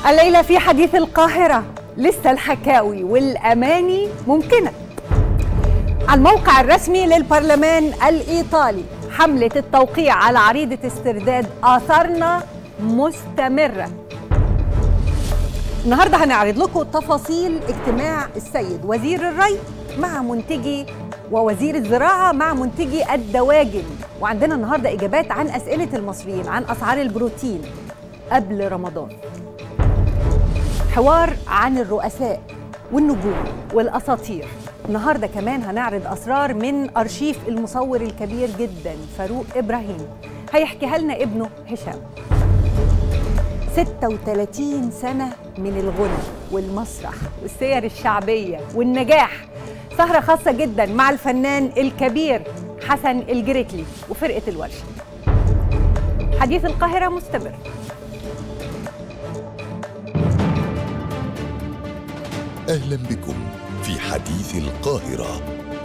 الليلة في حديث القاهرة لسه الحكاوي والأماني ممكنة على الموقع الرسمي للبرلمان الإيطالي حملة التوقيع على عريضة استرداد آثارنا مستمرة النهاردة هنعرض لكم تفاصيل اجتماع السيد وزير الري مع منتجي ووزير الزراعة مع منتجي الدواجن وعندنا النهاردة إجابات عن أسئلة المصريين عن أسعار البروتين قبل رمضان حوار عن الرؤساء والنجوم والاساطير النهارده كمان هنعرض اسرار من ارشيف المصور الكبير جدا فاروق ابراهيم هيحكيها لنا ابنه هشام 36 سنه من الغنى والمسرح والسير الشعبيه والنجاح سهره خاصه جدا مع الفنان الكبير حسن الجريتلي وفرقه الورشه حديث القاهره مستمر اهلا بكم في حديث القاهره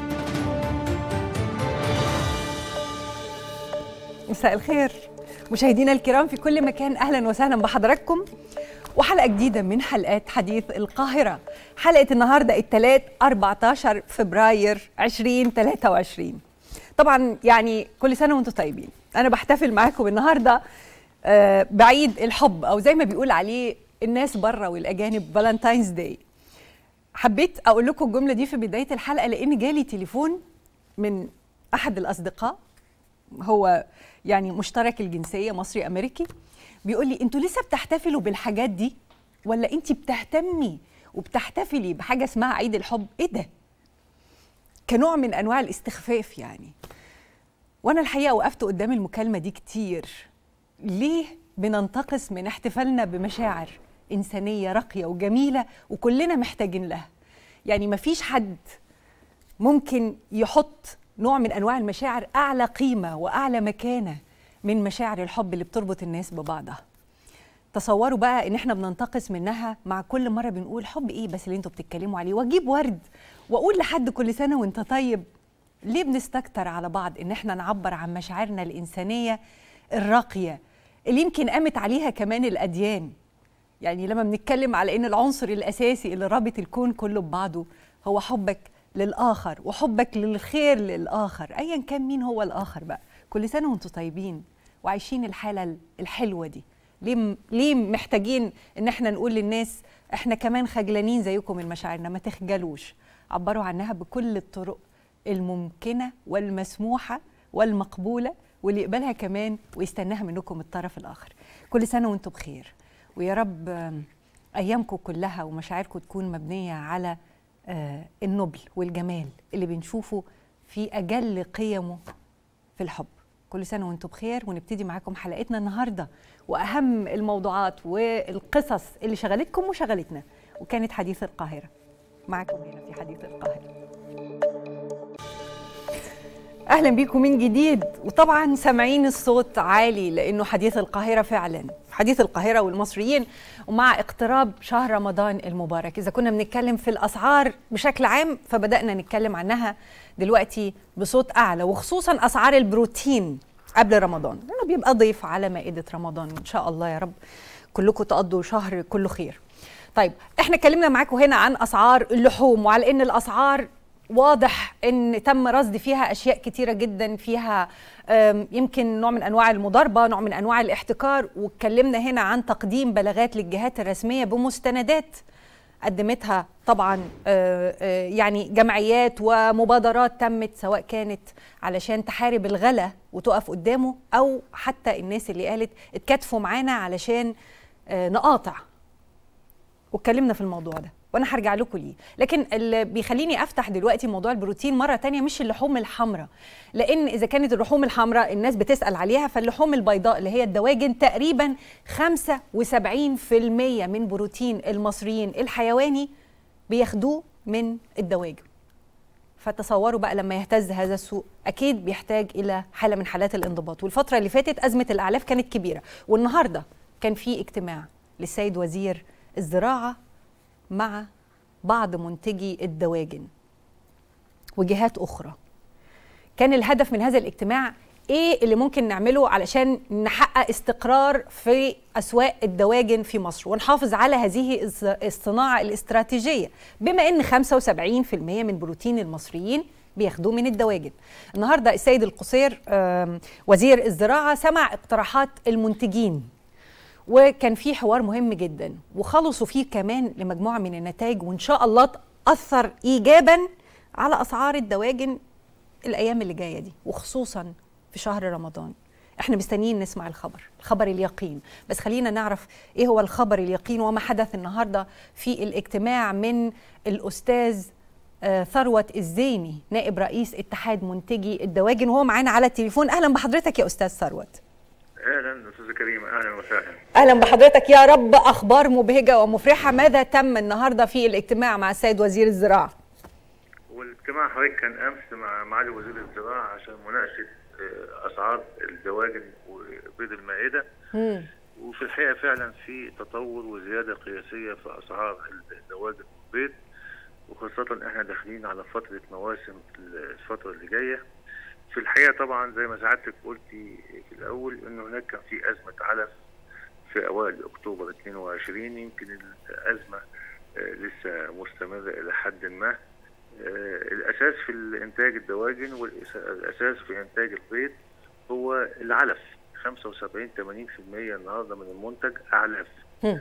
مساء الخير مشاهدينا الكرام في كل مكان اهلا وسهلا بحضراتكم وحلقه جديده من حلقات حديث القاهره حلقه النهارده الثلاث 14 فبراير 2023 طبعا يعني كل سنه وانتم طيبين انا بحتفل معاكم النهارده آه، بعيد الحب او زي ما بيقول عليه الناس بره والاجانب فالنتاينز داي حبيت اقول لكم الجمله دي في بدايه الحلقه لان جالي تليفون من احد الاصدقاء هو يعني مشترك الجنسيه مصري امريكي بيقول لي انتوا لسه بتحتفلوا بالحاجات دي ولا انت بتهتمي وبتحتفلي بحاجه اسمها عيد الحب ايه ده كنوع من انواع الاستخفاف يعني وانا الحقيقه وقفت قدام المكالمه دي كتير ليه بننتقص من احتفالنا بمشاعر انسانيه راقيه وجميله وكلنا محتاجين لها يعني مفيش حد ممكن يحط نوع من انواع المشاعر اعلى قيمه واعلى مكانه من مشاعر الحب اللي بتربط الناس ببعضها تصوروا بقى ان احنا بننتقص منها مع كل مره بنقول حب ايه بس اللي انتوا بتتكلموا عليه واجيب ورد واقول لحد كل سنه وانت طيب ليه بنستكتر على بعض ان احنا نعبر عن مشاعرنا الانسانيه الراقيه اللي يمكن قامت عليها كمان الاديان يعني لما بنتكلم على ان العنصر الاساسي اللي رابط الكون كله ببعضه هو حبك للاخر وحبك للخير للاخر ايا كان مين هو الاخر بقى كل سنه وانتم طيبين وعايشين الحاله الحلوه دي ليه ليه محتاجين ان احنا نقول للناس احنا كمان خجلانين زيكم من مشاعرنا ما تخجلوش عبروا عنها بكل الطرق الممكنه والمسموحه والمقبوله واللي يقبلها كمان ويستناها منكم الطرف الاخر كل سنه وانتم بخير ويا رب آم، ايامكم كلها ومشاعركم تكون مبنيه على آه، النبل والجمال اللي بنشوفه في اجل قيمه في الحب كل سنه وانتم بخير ونبتدي معاكم حلقتنا النهارده واهم الموضوعات والقصص اللي شغلتكم وشغلتنا وكانت حديث القاهره معاكم هنا في حديث القاهره اهلا بيكم من جديد وطبعا سامعين الصوت عالي لانه حديث القاهره فعلا حديث القاهره والمصريين ومع اقتراب شهر رمضان المبارك اذا كنا بنتكلم في الاسعار بشكل عام فبدانا نتكلم عنها دلوقتي بصوت اعلى وخصوصا اسعار البروتين قبل رمضان لانه بيبقى ضيف على مائده رمضان ان شاء الله يا رب كلكم تقضوا شهر كله خير طيب احنا اتكلمنا معاكم هنا عن اسعار اللحوم وعلى ان الاسعار واضح ان تم رصد فيها اشياء كتيره جدا فيها أم، يمكن نوع من انواع المضاربه نوع من انواع الاحتكار واتكلمنا هنا عن تقديم بلاغات للجهات الرسميه بمستندات قدمتها طبعا آه، آه، يعني جمعيات ومبادرات تمت سواء كانت علشان تحارب الغلا وتقف قدامه او حتى الناس اللي قالت اتكاتفوا معانا علشان آه، نقاطع واتكلمنا في الموضوع ده وانا هرجع لكم ليه لكن اللي بيخليني افتح دلوقتي موضوع البروتين مره تانية مش اللحوم الحمراء لان اذا كانت اللحوم الحمراء الناس بتسال عليها فاللحوم البيضاء اللي هي الدواجن تقريبا 75% من بروتين المصريين الحيواني بياخدوه من الدواجن فتصوروا بقى لما يهتز هذا السوق اكيد بيحتاج الى حاله من حالات الانضباط والفتره اللي فاتت ازمه الاعلاف كانت كبيره والنهارده كان في اجتماع للسيد وزير الزراعه مع بعض منتجي الدواجن وجهات اخرى كان الهدف من هذا الاجتماع ايه اللي ممكن نعمله علشان نحقق استقرار في اسواق الدواجن في مصر ونحافظ على هذه الص- الصناعه الاستراتيجيه بما ان 75% من بروتين المصريين بياخدوه من الدواجن النهارده السيد القصير آم، وزير الزراعه سمع اقتراحات المنتجين وكان في حوار مهم جدا وخلصوا فيه كمان لمجموعه من النتائج وان شاء الله تاثر ايجابا على اسعار الدواجن الايام اللي جايه دي وخصوصا في شهر رمضان احنا مستنيين نسمع الخبر الخبر اليقين بس خلينا نعرف ايه هو الخبر اليقين وما حدث النهارده في الاجتماع من الاستاذ آه، ثروت الزيني نائب رئيس اتحاد منتجي الدواجن وهو معانا على التليفون اهلا بحضرتك يا استاذ ثروت اهلا استاذ كريم اهلا وسهلا اهلا بحضرتك يا رب اخبار مبهجه ومفرحه ماذا تم النهارده في الاجتماع مع السيد وزير الزراعه والاجتماع حضرتك كان امس مع معالي وزير الزراعه عشان مناقشه آه، اسعار الدواجن وبيض المائده وفي الحقيقه فعلا في تطور وزياده قياسيه في اسعار الدواجن والبيض وخاصه احنا داخلين على فتره مواسم الفتره اللي جايه في الحقيقه طبعا زي ما سعادتك قلتي في الاول ان هناك كان في ازمه علف في اوائل اكتوبر 22 يمكن الازمه آه، لسه مستمره الى حد ما آه، الاساس في الانتاج الدواجن والاساس في انتاج البيض هو العلف 75 80% النهارده من المنتج اعلاف هم.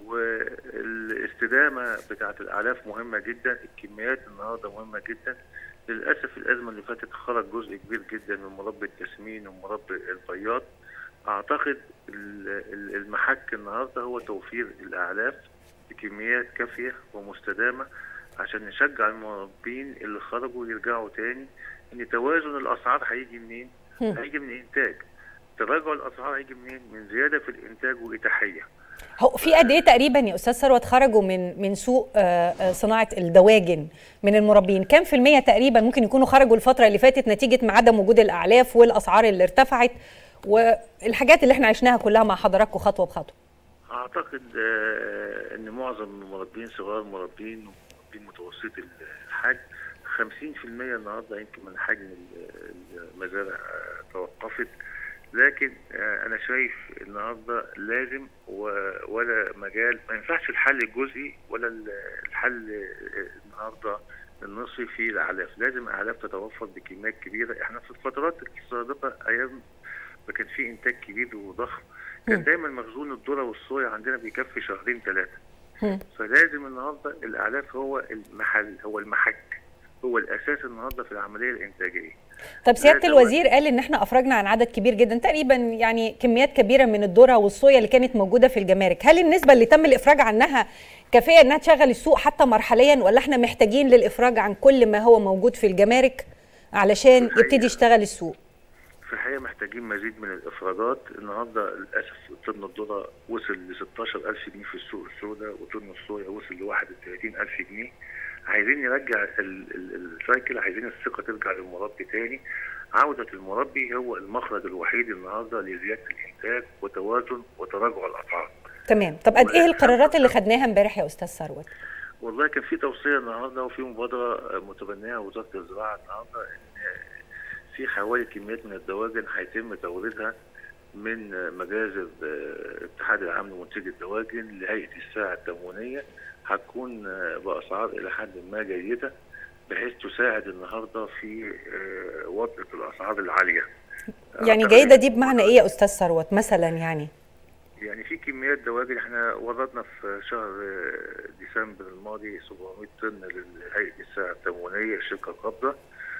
والاستدامه بتاعه الاعلاف مهمه جدا الكميات النهارده مهمه جدا للاسف الازمه اللي فاتت خرج جزء كبير جدا من مربي التسمين ومربي البياض اعتقد ال- ال- المحك النهارده هو توفير الاعلاف بكميات كافيه ومستدامه عشان نشجع المربين اللي خرجوا يرجعوا تاني ان توازن الاسعار هيجي منين؟ هم. هيجي من الانتاج تراجع الاسعار هيجي منين؟ من زياده في الانتاج واتاحيه هو في قد ايه تقريبا يا استاذ ثروت خرجوا من من سوق آه، آه، صناعه الدواجن من المربين كام في المية تقريبا ممكن يكونوا خرجوا الفتره اللي فاتت نتيجه مع عدم وجود الاعلاف والاسعار اللي ارتفعت والحاجات اللي احنا عشناها كلها مع حضراتكم خطوه بخطوه اعتقد آه، ان معظم المربين صغار مربين ومربين متوسط الحجم 50% النهارده يمكن من حجم ال- المزارع آه، توقفت لكن آه، انا شايف النهارده لازم و- ولا مجال ما ينفعش الحل الجزئي ولا ال- الحل آه، النهارده النصفي في الاعلاف لازم الاعلاف تتوفر بكميات كبيره احنا في الفترات السابقه ايام ما كان في انتاج كبير وضخم مم. كان دايما مخزون الذره والصويا عندنا بيكفي شهرين ثلاثه هم. فلازم النهارده الاعلاف هو المحل هو المحك هو الاساس النهارده في العمليه الانتاجيه طب سياده لا، الوزير قال ان احنا افرجنا عن عدد كبير جدا تقريبا يعني كميات كبيره من الذره والصويا اللي كانت موجوده في الجمارك هل النسبه اللي تم الافراج عنها كافيه انها تشغل السوق حتى مرحليا ولا احنا محتاجين للافراج عن كل ما هو موجود في الجمارك علشان الحقيقة. يبتدي يشتغل السوق في الحقيقه محتاجين مزيد من الافرادات النهارده للاسف طن الذره وصل ل 16000 جنيه في السوق السوداء وطن الصويا وصل ل 31000 جنيه عايزين نرجع ال- ال- السايكل عايزين الثقه ترجع للمربي تاني عوده المربي هو المخرج الوحيد النهارده لزياده الانتاج وتوازن وتراجع الاسعار تمام طب قد ايه والحمد القرارات اللي لله. خدناها امبارح يا استاذ ثروت والله كان في توصيه النهارده وفي مبادره متبناها وزاره الزراعه النهارده ان في حوالي كميات من الدواجن هيتم توريدها من مجازر الاتحاد العام لمنتجي الدواجن لهيئه الساعه التموينيه هتكون باسعار الى حد ما جيده بحيث تساعد النهارده في وطئه الاسعار العاليه. يعني أعتقد جيده إن دي بمعنى ايه يا استاذ ثروت مثلا يعني يعني في كميات دواجن احنا وردنا في شهر آه، ديسمبر الماضي 700 طن لهيئه الساعه التموينيه الشركه القابضه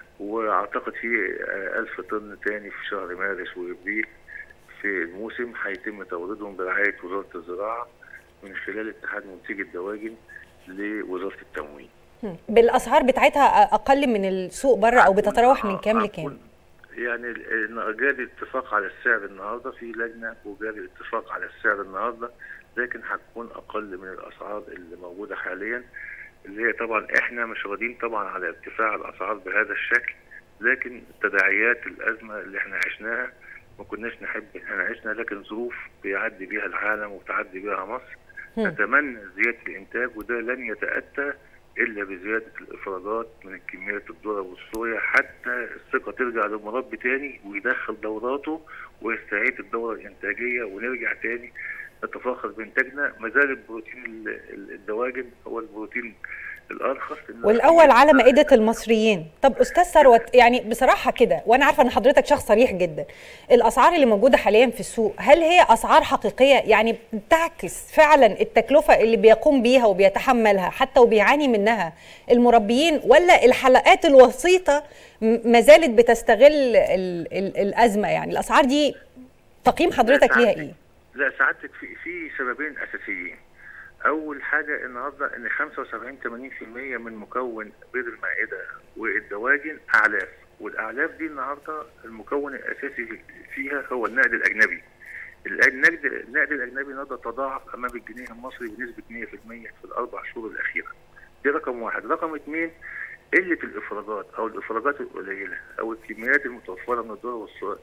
واعتقد في آه، 1000 طن تاني في شهر مارس وابريل في الموسم هيتم توريدهم برعايه وزاره الزراعه من خلال اتحاد منتجي الدواجن لوزاره التموين. هم. بالاسعار بتاعتها اقل من السوق بره او بتتراوح من كام لكام هتكون- يعني ال- ال- جاري الاتفاق على السعر النهارده في لجنه وجاري الاتفاق على السعر النهارده لكن هتكون اقل من الاسعار اللي موجوده حاليا اللي هي طبعا احنا مش راضيين طبعا على ارتفاع الاسعار بهذا الشكل لكن تداعيات الازمه اللي احنا عشناها ما كناش نحب احنا عشنا لكن ظروف بيعدي بيها العالم وتعدي بيها مصر هم. نتمنى زياده الانتاج وده لن يتاتى الا بزياده الافرازات من كميات الذره والصويا حتى الثقه ترجع للمربي تاني ويدخل دوراته ويستعيد الدوره الانتاجيه ونرجع تاني نتفاخر بانتاجنا ما زال البروتين ال- ال- الدواجن هو البروتين الارخص إنه والاول على مائده المصريين طب استاذ ثروت يعني بصراحه كده وانا عارفه ان حضرتك شخص صريح جدا الاسعار اللي موجوده حاليا في السوق هل هي اسعار حقيقيه يعني بتعكس فعلا التكلفه اللي بيقوم بيها وبيتحملها حتى وبيعاني منها المربيين ولا الحلقات الوسيطه م- ما زالت بتستغل ال ال الازمه يعني الاسعار دي تقييم حضرتك ليها ايه لا سعادتك في في سببين اساسيين اول حاجه النهارده ان 75 80% من مكون بيض المائده والدواجن اعلاف والاعلاف دي النهارده المكون الاساسي فيها هو النقد الاجنبي النقد النقد الاجنبي النهارده تضاعف امام الجنيه المصري بنسبه 100% في الاربع شهور الاخيره دي رقم واحد رقم اثنين قله الافرازات او الافرازات القليله او الكميات المتوفره من الذره والصويا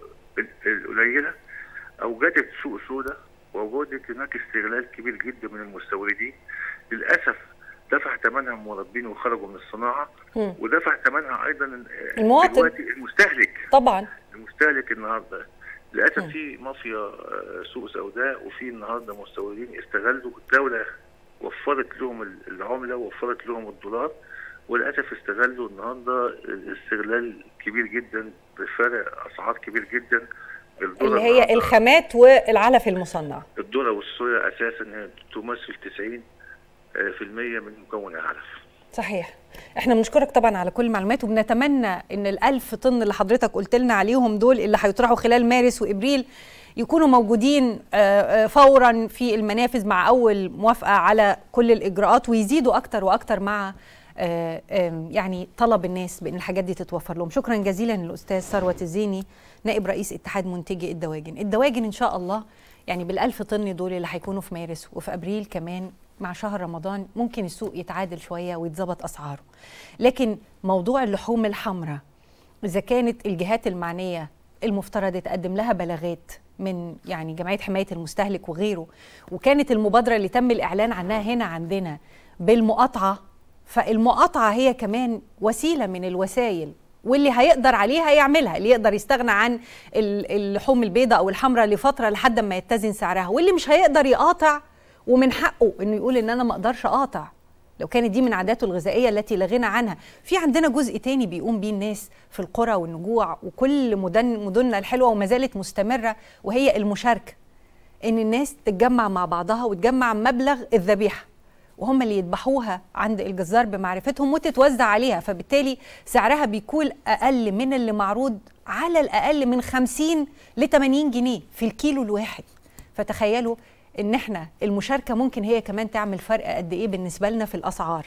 القليله اوجدت سوق سوداء ووجدت هناك استغلال كبير جدا من المستوردين للاسف دفع ثمنها المربين وخرجوا من الصناعه مم. ودفع ثمنها ايضا المواطن. دلوقتي المستهلك طبعا المستهلك النهارده للاسف في مافيا آه، سوق سوداء وفي النهارده مستوردين استغلوا الدوله وفرت لهم ال- العمله وفرت لهم الدولار وللاسف استغلوا النهارده استغلال كبير جدا بفرق اسعار كبير جدا الذرة اللي هي النهاردة الخامات والعلف المصنع الذره والصويا اساسا هي تمثل 90 آه، في المية من مكون العلف صحيح احنا بنشكرك طبعا على كل المعلومات وبنتمنى ان الألف طن اللي حضرتك قلت لنا عليهم دول اللي هيطرحوا خلال مارس وابريل يكونوا موجودين آه، آه، فورا في المنافذ مع اول موافقه على كل الاجراءات ويزيدوا اكتر واكتر مع آه، آم، يعني طلب الناس بان الحاجات دي تتوفر لهم شكرا جزيلا للاستاذ ثروت الزيني نائب رئيس اتحاد منتجي الدواجن الدواجن ان شاء الله يعني بالألف طن دول اللي هيكونوا في مارس وفي ابريل كمان مع شهر رمضان ممكن السوق يتعادل شويه ويتظبط اسعاره لكن موضوع اللحوم الحمراء اذا كانت الجهات المعنيه المفترض يتقدم لها بلاغات من يعني جمعيه حمايه المستهلك وغيره وكانت المبادره اللي تم الاعلان عنها هنا عندنا بالمقاطعه فالمقاطعه هي كمان وسيله من الوسائل واللي هيقدر عليها يعملها اللي يقدر يستغنى عن ال- اللحوم البيضاء او الحمراء لفتره لحد ما يتزن سعرها واللي مش هيقدر يقاطع ومن حقه انه يقول ان انا ما اقدرش اقاطع لو كانت دي من عاداته الغذائيه التي لا غنى عنها في عندنا جزء تاني بيقوم بيه الناس في القرى والنجوع وكل مدن مدننا الحلوه وما زالت مستمره وهي المشاركه ان الناس تتجمع مع بعضها وتجمع مبلغ الذبيحه وهم اللي يذبحوها عند الجزار بمعرفتهم وتتوزع عليها فبالتالي سعرها بيكون اقل من اللي معروض على الاقل من 50 ل 80 جنيه في الكيلو الواحد فتخيلوا ان احنا المشاركه ممكن هي كمان تعمل فرق قد ايه بالنسبه لنا في الاسعار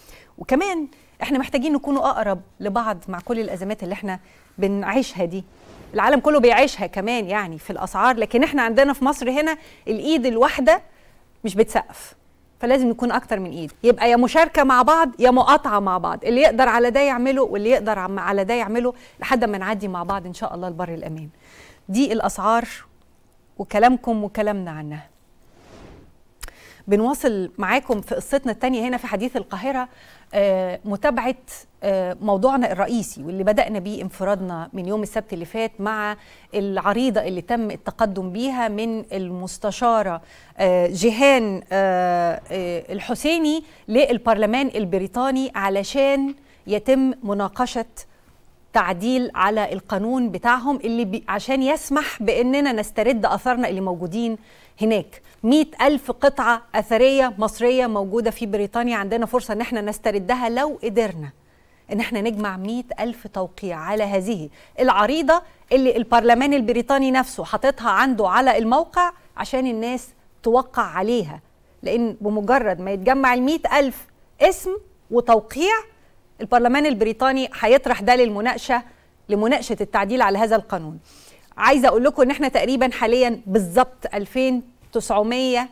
وكمان احنا محتاجين نكونوا اقرب لبعض مع كل الازمات اللي احنا بنعيشها دي العالم كله بيعيشها كمان يعني في الاسعار لكن احنا عندنا في مصر هنا الايد الواحده مش بتسقف فلازم نكون اكتر من ايد يبقى يا مشاركه مع بعض يا مقاطعه مع بعض اللي يقدر على ده يعمله واللي يقدر عم- على ده يعمله لحد ما نعدي مع بعض ان شاء الله البر الامان دي الاسعار وكلامكم وكلامنا عنها بنواصل معاكم في قصتنا التانية هنا في حديث القاهرة آه، متابعة آه، موضوعنا الرئيسي واللي بدأنا بيه انفرادنا من يوم السبت اللي فات مع العريضة اللي تم التقدم بيها من المستشارة آه، جيهان آه، آه، الحسيني للبرلمان البريطاني علشان يتم مناقشة تعديل على القانون بتاعهم اللي بي عشان يسمح بأننا نسترد أثارنا اللي موجودين هناك مئة ألف قطعة أثرية مصرية موجودة في بريطانيا عندنا فرصة أن احنا نستردها لو قدرنا ان احنا نجمع مئة ألف توقيع على هذه العريضة اللي البرلمان البريطاني نفسه حاططها عنده على الموقع عشان الناس توقع عليها لأن بمجرد ما يتجمع المئة ألف اسم وتوقيع البرلمان البريطاني هيطرح ده للمناقشة لمناقشة التعديل على هذا القانون عايزة أقول لكم إن احنا تقريبا حاليا بالظبط 2900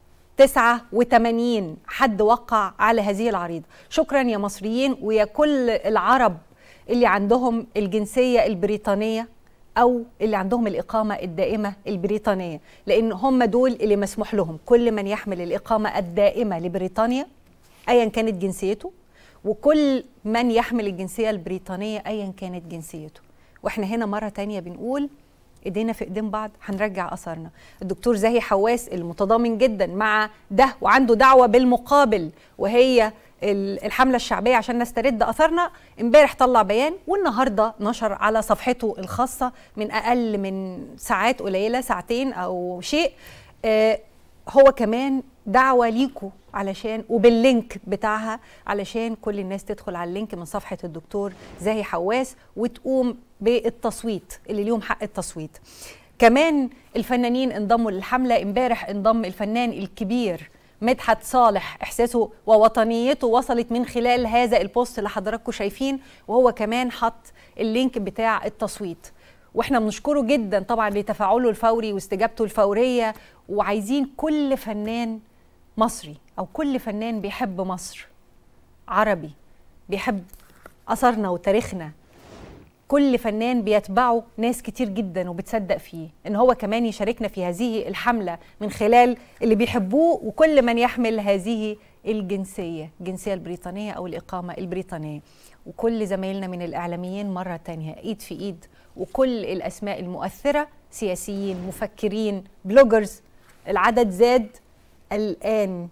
89 حد وقع على هذه العريضة شكرا يا مصريين ويا كل العرب اللي عندهم الجنسية البريطانية أو اللي عندهم الإقامة الدائمة البريطانية لأن هم دول اللي مسموح لهم كل من يحمل الإقامة الدائمة لبريطانيا أيا كانت جنسيته وكل من يحمل الجنسيه البريطانيه ايا كانت جنسيته واحنا هنا مره تانية بنقول ايدينا في ايدين بعض هنرجع اثارنا الدكتور زاهي حواس المتضامن جدا مع ده وعنده دعوه بالمقابل وهي الحمله الشعبيه عشان نسترد اثارنا امبارح طلع بيان والنهارده نشر على صفحته الخاصه من اقل من ساعات قليله ساعتين او شيء آه هو كمان دعوه ليكوا علشان وباللينك بتاعها علشان كل الناس تدخل على اللينك من صفحه الدكتور زاهي حواس وتقوم بالتصويت اللي ليهم حق التصويت كمان الفنانين انضموا للحمله امبارح انضم الفنان الكبير مدحت صالح احساسه ووطنيته وصلت من خلال هذا البوست اللي حضراتكم شايفين وهو كمان حط اللينك بتاع التصويت واحنا بنشكره جدا طبعا لتفاعله الفوري واستجابته الفوريه وعايزين كل فنان مصري او كل فنان بيحب مصر عربي بيحب اثرنا وتاريخنا كل فنان بيتبعه ناس كتير جدا وبتصدق فيه ان هو كمان يشاركنا في هذه الحمله من خلال اللي بيحبوه وكل من يحمل هذه الجنسيه الجنسيه البريطانيه او الاقامه البريطانيه وكل زمايلنا من الاعلاميين مره تانية ايد في ايد وكل الاسماء المؤثره سياسيين مفكرين بلوجرز العدد زاد الان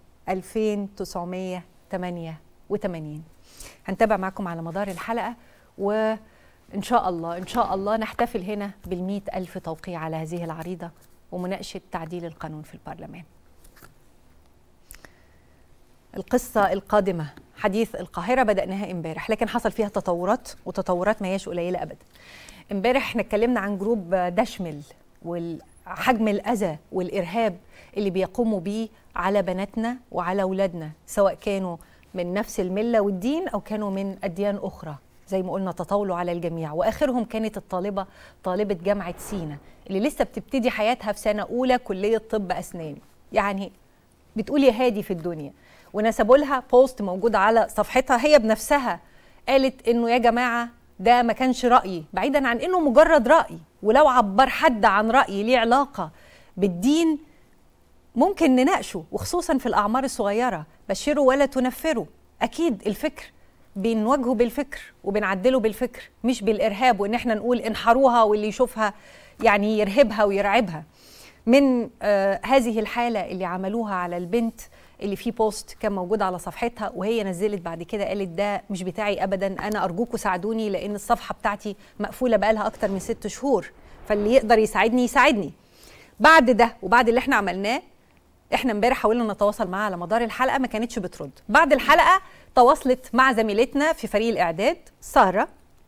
2988 هنتابع معكم على مدار الحلقه و إن شاء الله إن شاء الله نحتفل هنا بالمئة ألف توقيع على هذه العريضة ومناقشة تعديل القانون في البرلمان القصة القادمة حديث القاهرة بدأناها امبارح لكن حصل فيها تطورات وتطورات ما هياش قليلة أبدا امبارح احنا اتكلمنا عن جروب دشمل وحجم الأذى والإرهاب اللي بيقوموا بيه على بناتنا وعلى أولادنا سواء كانوا من نفس الملة والدين أو كانوا من أديان أخرى زي ما قلنا تطاولوا على الجميع واخرهم كانت الطالبه طالبه جامعه سينا اللي لسه بتبتدي حياتها في سنه اولى كليه طب اسنان يعني بتقول يا هادي في الدنيا ونسبوا لها بوست موجود على صفحتها هي بنفسها قالت انه يا جماعه ده ما كانش رايي بعيدا عن انه مجرد راي ولو عبر حد عن راي ليه علاقه بالدين ممكن نناقشه وخصوصا في الاعمار الصغيره بشروا ولا تنفروا اكيد الفكر بنواجهه بالفكر وبنعدله بالفكر مش بالارهاب وان احنا نقول انحروها واللي يشوفها يعني يرهبها ويرعبها من آه هذه الحاله اللي عملوها على البنت اللي في بوست كان موجود على صفحتها وهي نزلت بعد كده قالت ده مش بتاعي ابدا انا ارجوكم ساعدوني لان الصفحه بتاعتي مقفوله بقالها اكتر من ست شهور فاللي يقدر يساعدني يساعدني بعد ده وبعد اللي احنا عملناه احنا امبارح حاولنا نتواصل معاها على مدار الحلقه ما كانتش بترد بعد الحلقه تواصلت مع زميلتنا في فريق الاعداد ساره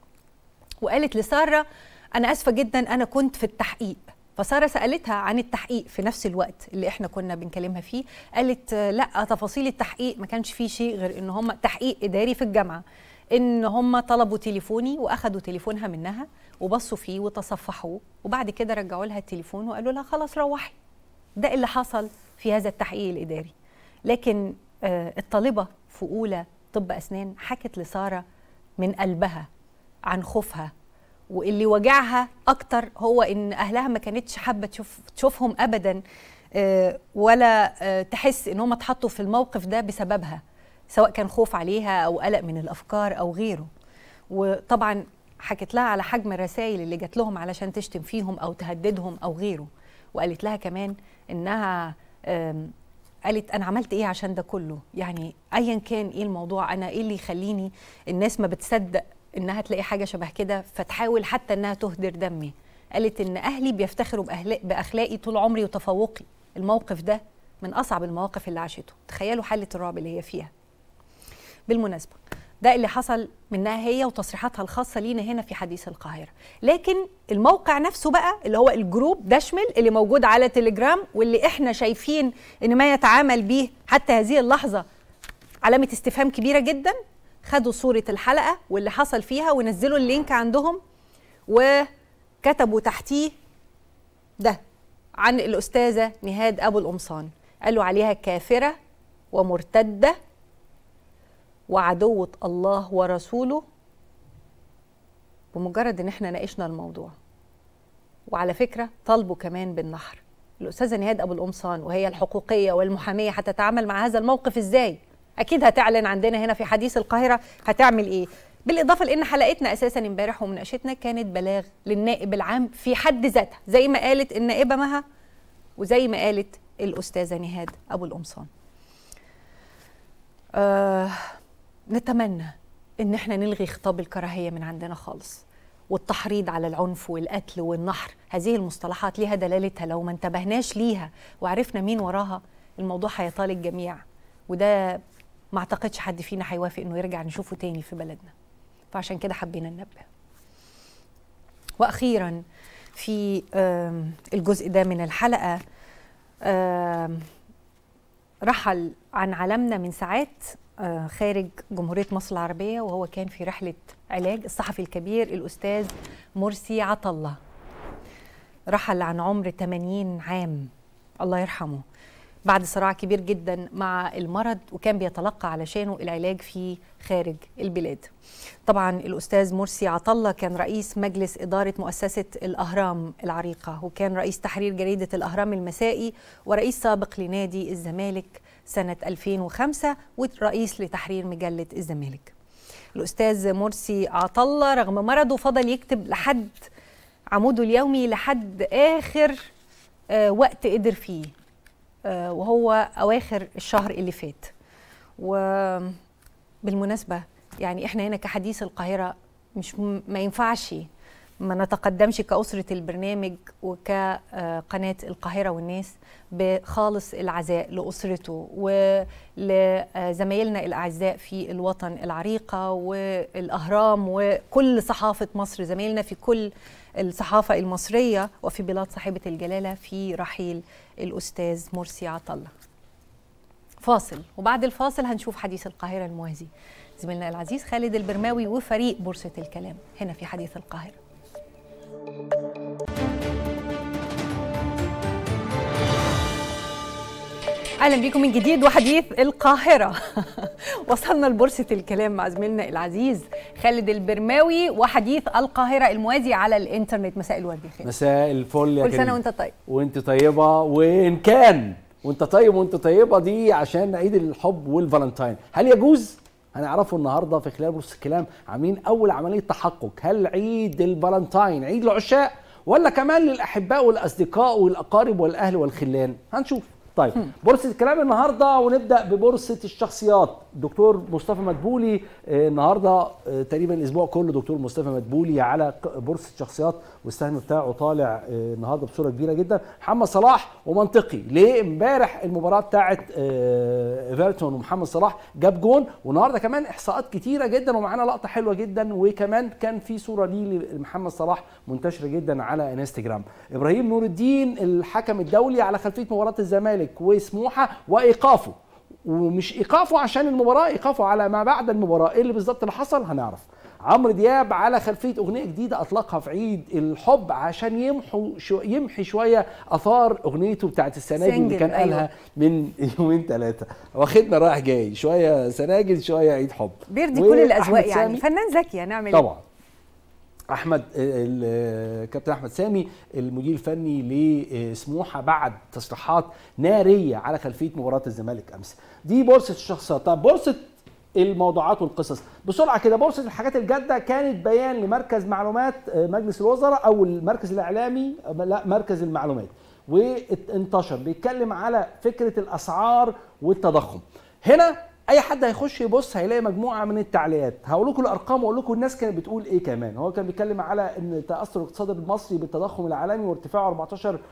وقالت لساره انا اسفه جدا انا كنت في التحقيق فساره سالتها عن التحقيق في نفس الوقت اللي احنا كنا بنكلمها فيه قالت لا تفاصيل التحقيق ما كانش فيه شيء غير ان هم تحقيق اداري في الجامعه ان هم طلبوا تليفوني واخدوا تليفونها منها وبصوا فيه وتصفحوه وبعد كده رجعوا لها التليفون وقالوا لها خلاص روحي ده اللي حصل في هذا التحقيق الاداري لكن آه الطالبه في اولى طب اسنان حكت لساره من قلبها عن خوفها واللي وجعها اكتر هو ان اهلها ما كانتش حابه تشوف تشوفهم ابدا آه ولا آه تحس ان هم اتحطوا في الموقف ده بسببها سواء كان خوف عليها او قلق من الافكار او غيره وطبعا حكت لها على حجم الرسائل اللي جات لهم علشان تشتم فيهم او تهددهم او غيره وقالت لها كمان انها قالت انا عملت ايه عشان ده كله يعني ايا كان ايه الموضوع انا ايه اللي يخليني الناس ما بتصدق انها تلاقي حاجه شبه كده فتحاول حتى انها تهدر دمي قالت ان اهلي بيفتخروا باخلاقي طول عمري وتفوقي الموقف ده من اصعب المواقف اللي عاشته تخيلوا حاله الرعب اللي هي فيها بالمناسبه ده اللي حصل منها هي وتصريحاتها الخاصة لينا هنا في حديث القاهرة لكن الموقع نفسه بقى اللي هو الجروب دشمل اللي موجود على تليجرام واللي احنا شايفين ان ما يتعامل به حتى هذه اللحظة علامة استفهام كبيرة جدا خدوا صورة الحلقة واللي حصل فيها ونزلوا اللينك عندهم وكتبوا تحتيه ده عن الأستاذة نهاد أبو القمصان قالوا عليها كافرة ومرتدة وعدوة الله ورسوله بمجرد ان احنا ناقشنا الموضوع وعلى فكرة طالبوا كمان بالنحر الأستاذة نهاد أبو القمصان وهي الحقوقية والمحامية هتتعامل مع هذا الموقف إزاي اكيد هتعلن عندنا هنا في حديث القاهره هتعمل ايه بالاضافه لان حلقتنا اساسا امبارح ومناقشتنا كانت بلاغ للنائب العام في حد ذاتها زي ما قالت النائبه مها وزي ما قالت الاستاذه نهاد ابو القمصان آه نتمنى ان احنا نلغي خطاب الكراهيه من عندنا خالص والتحريض على العنف والقتل والنحر هذه المصطلحات ليها دلالتها لو ما انتبهناش ليها وعرفنا مين وراها الموضوع هيطال الجميع وده ما اعتقدش حد فينا هيوافق انه يرجع نشوفه تاني في بلدنا فعشان كده حبينا ننبه واخيرا في آم، الجزء ده من الحلقه آم، رحل عن عالمنا من ساعات آه، خارج جمهورية مصر العربية وهو كان في رحلة علاج الصحفي الكبير الأستاذ مرسي عطلة رحل عن عمر 80 عام الله يرحمه بعد صراع كبير جدا مع المرض وكان بيتلقى علشانه العلاج في خارج البلاد طبعا الأستاذ مرسي عطلة كان رئيس مجلس إدارة مؤسسة الأهرام العريقة وكان رئيس تحرير جريدة الأهرام المسائي ورئيس سابق لنادي الزمالك سنة 2005 ورئيس لتحرير مجلة الزمالك الأستاذ مرسي عطلة رغم مرضه فضل يكتب لحد عموده اليومي لحد آخر آه، وقت قدر فيه آه، وهو أواخر الشهر اللي فات وبالمناسبة يعني إحنا هنا كحديث القاهرة مش م- ما ينفعش ما نتقدمش كأسرة البرنامج وكقناة القاهرة والناس بخالص العزاء لأسرته ولزمايلنا الأعزاء في الوطن العريقة والأهرام وكل صحافة مصر زمايلنا في كل الصحافة المصرية وفي بلاد صاحبة الجلالة في رحيل الأستاذ مرسي عطلة فاصل وبعد الفاصل هنشوف حديث القاهرة الموازي زميلنا العزيز خالد البرماوي وفريق بورصة الكلام هنا في حديث القاهرة اهلا بيكم من جديد وحديث القاهره وصلنا لبورصه الكلام مع زميلنا العزيز خالد البرماوي وحديث القاهره الموازي على الانترنت مساء الورد يا خالد مساء الفل يا كل سنه كريم. وانت طيب وانت طيبه وان كان وانت طيب وانت طيبه دي عشان عيد الحب والفالنتاين هل يجوز هنعرفه النهارده في خلال بورصه الكلام عاملين اول عمليه تحقق هل عيد الفالنتاين عيد العشاق ولا كمان للاحباء والاصدقاء والاقارب والاهل والخلان هنشوف طيب بورصه الكلام النهارده ونبدا ببورصه الشخصيات دكتور مصطفى مدبولي آه، النهارده آه، تقريبا الاسبوع كله دكتور مصطفى مدبولي على ق- بورصه شخصيات والسهم بتاعه طالع آه، النهارده بصوره كبيره جدا محمد صلاح ومنطقي ليه امبارح المباراه بتاعه آه، ايفرتون ومحمد صلاح جاب جون والنهارده كمان احصاءات كتيره جدا ومعانا لقطه حلوه جدا وكمان كان في صوره ليه لمحمد صلاح منتشره جدا على انستجرام ابراهيم نور الدين الحكم الدولي على خلفيه مباراه الزمالك وسموحه وايقافه ومش ايقافه عشان المباراه ايقافه على ما بعد المباراه ايه اللي بالظبط اللي حصل هنعرف عمرو دياب على خلفيه اغنيه جديده اطلقها في عيد الحب عشان يمحو شو يمحي شويه اثار اغنيته بتاعت السنه دي اللي سنجل، كان أيوة. قالها من يومين ثلاثه واخدنا رايح جاي شويه سناجل شويه عيد حب بيرضي وأحمد كل الاذواق يعني سامي- فنان ذكي هنعمل إيه؟ طبعا احمد ال- كابتن احمد سامي المدير الفني لسموحه بعد تصريحات ناريه على خلفيه مباراه الزمالك امس دي بورصه الشخصيات طب بورصه الموضوعات والقصص بسرعه كده بورصه الحاجات الجاده كانت بيان لمركز معلومات آه، مجلس الوزراء او المركز الاعلامي آه، لا مركز المعلومات وانتشر بيتكلم على فكره الاسعار والتضخم هنا اي حد هيخش يبص هيلاقي مجموعه من التعليقات هقول لكم الارقام واقول لكم الناس كانت بتقول ايه كمان هو كان بيتكلم على ان تاثر الاقتصاد المصري بالتضخم العالمي وارتفاعه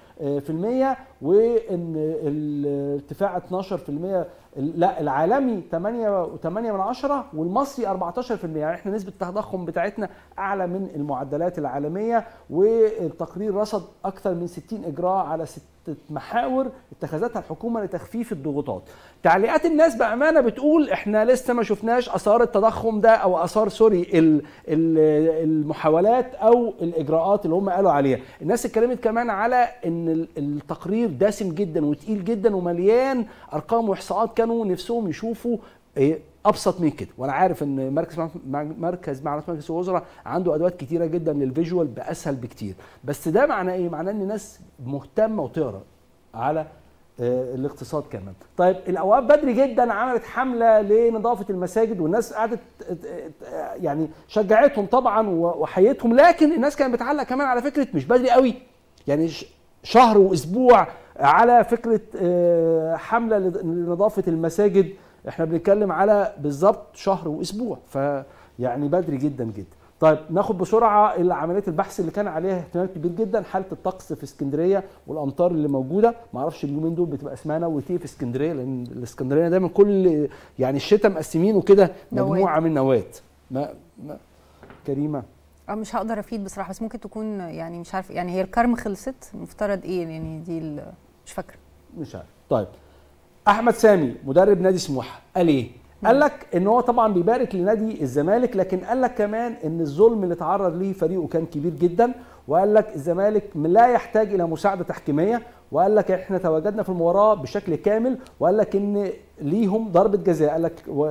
14% وان الارتفاع 12% لا العالمي 8 و8 من عشرة والمصري 14% يعني احنا نسبه التضخم بتاعتنا اعلى من المعدلات العالميه والتقرير رصد اكثر من 60 اجراء على ستة محاور اتخذتها الحكومه لتخفيف الضغوطات. تعليقات الناس بامانه بتقول احنا لسه ما شفناش اثار التضخم ده او اثار سوري ال- ال- المحاولات او الاجراءات اللي هم قالوا عليها. الناس اتكلمت كمان على ان ال- التقرير دسم جدا وتقيل جدا ومليان ارقام واحصاءات كانوا نفسهم يشوفوا إيه ابسط من كده وانا عارف ان مركز مع- مركز معلومات مجلس الوزراء عنده ادوات كتيره جدا للفيجوال باسهل بكتير بس ده معناه ايه معناه ان الناس مهتمه وتقرا على آه، الاقتصاد كمان طيب الاوقاف بدري جدا عملت حمله لنظافه المساجد والناس قعدت آه، يعني شجعتهم طبعا و- وحيتهم لكن الناس كانت بتعلق كمان على فكره مش بدري قوي يعني ش- شهر واسبوع على فكره آه، حمله لد- لنظافه المساجد احنا بنتكلم على بالظبط شهر واسبوع فيعني بدري جدا جدا طيب ناخد بسرعه عمليه البحث اللي كان عليها اهتمام كبير جدا حاله الطقس في اسكندريه والامطار اللي موجوده ما اعرفش اليومين دول بتبقى اسمها نوة ايه في اسكندريه لان الاسكندريه دايما كل يعني الشتاء مقسمينه كده نوات. مجموعه من نوات ما ما كريمه اه مش هقدر افيد بصراحه بس ممكن تكون يعني مش عارفه يعني هي الكرم خلصت المفترض ايه يعني دي ال- مش فاكره مش عارف طيب احمد سامي مدرب نادي سموحه قال ايه قال لك ان هو طبعا بيبارك لنادي الزمالك لكن قال لك كمان ان الظلم اللي تعرض ليه فريقه كان كبير جدا وقال لك الزمالك لا يحتاج الى مساعده تحكيميه وقال لك احنا تواجدنا في المباراه بشكل كامل وقال لك ان ليهم ضربه جزاء قال لك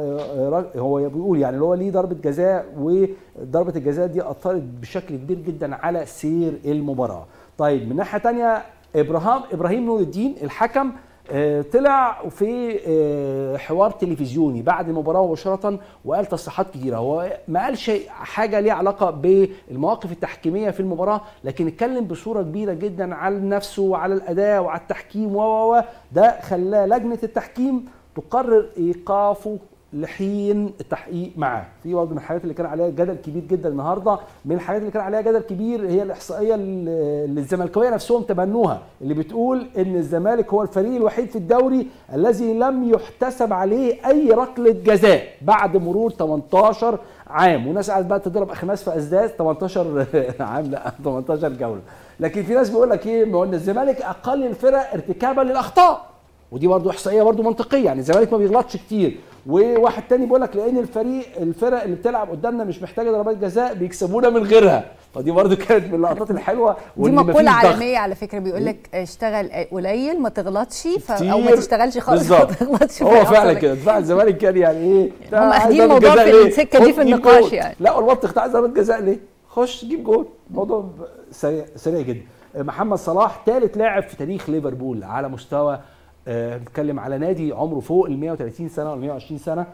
و- هو بيقول يعني اللي هو ليه ضربه جزاء وضربه الجزاء دي اثرت بشكل كبير جدا على سير المباراه طيب من ناحيه تانية ابراهيم ابراهيم نور الدين الحكم آه، طلع في آه، حوار تلفزيوني بعد المباراه مباشره وقال تصريحات كتيره هو ما قالش حاجه ليها علاقه بالمواقف التحكيميه في المباراه لكن اتكلم بصوره كبيره جدا على نفسه وعلى الاداء وعلى التحكيم و و و ده خلاه لجنه التحكيم تقرر ايقافه لحين التحقيق معاه في برضه من الحاجات اللي كان عليها جدل كبير جدا النهارده من الحاجات اللي كان عليها جدل كبير هي الاحصائيه اللي اللي الزملكاويه نفسهم تبنوها اللي بتقول ان الزمالك هو الفريق الوحيد في الدوري الذي لم يحتسب عليه اي ركله جزاء بعد مرور 18 عام وناس قاعده بقى تضرب اخماس في ازاز 18 عام لا 18 جوله لكن في ناس بيقول لك ايه ما هو ان الزمالك اقل الفرق ارتكابا للاخطاء ودي برضو احصائيه برضو منطقيه يعني الزمالك ما بيغلطش كتير وواحد تاني بيقول لك لان الفريق الفرق اللي بتلعب قدامنا مش محتاجه ضربات جزاء بيكسبونا من غيرها فدي برضو كانت من اللقطات الحلوه دي وإن مفيش مقوله ضغط. عالميه على فكره بيقول لك اشتغل قليل ما تغلطش ف... او ما كتير. تشتغلش خالص ما بالظبط. تغلطش هو فيحصل فعلا لك. كده دفاع الزمالك كان يعني ايه هم عايز أخدين ضربة الموضوع جزاء في ليه؟ السكة خد دي في جيب النقاش جول. يعني. لا والوقت انت عايز ضربه جزاء ليه؟ خش جيب جول الموضوع ب- سريع سريع جدا محمد صلاح ثالث لاعب في تاريخ ليفربول على مستوى آه، بنتكلم على نادي عمره فوق ال 130 سنه ولا 120 سنه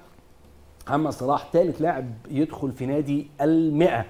محمد صلاح ثالث لاعب يدخل في نادي ال 100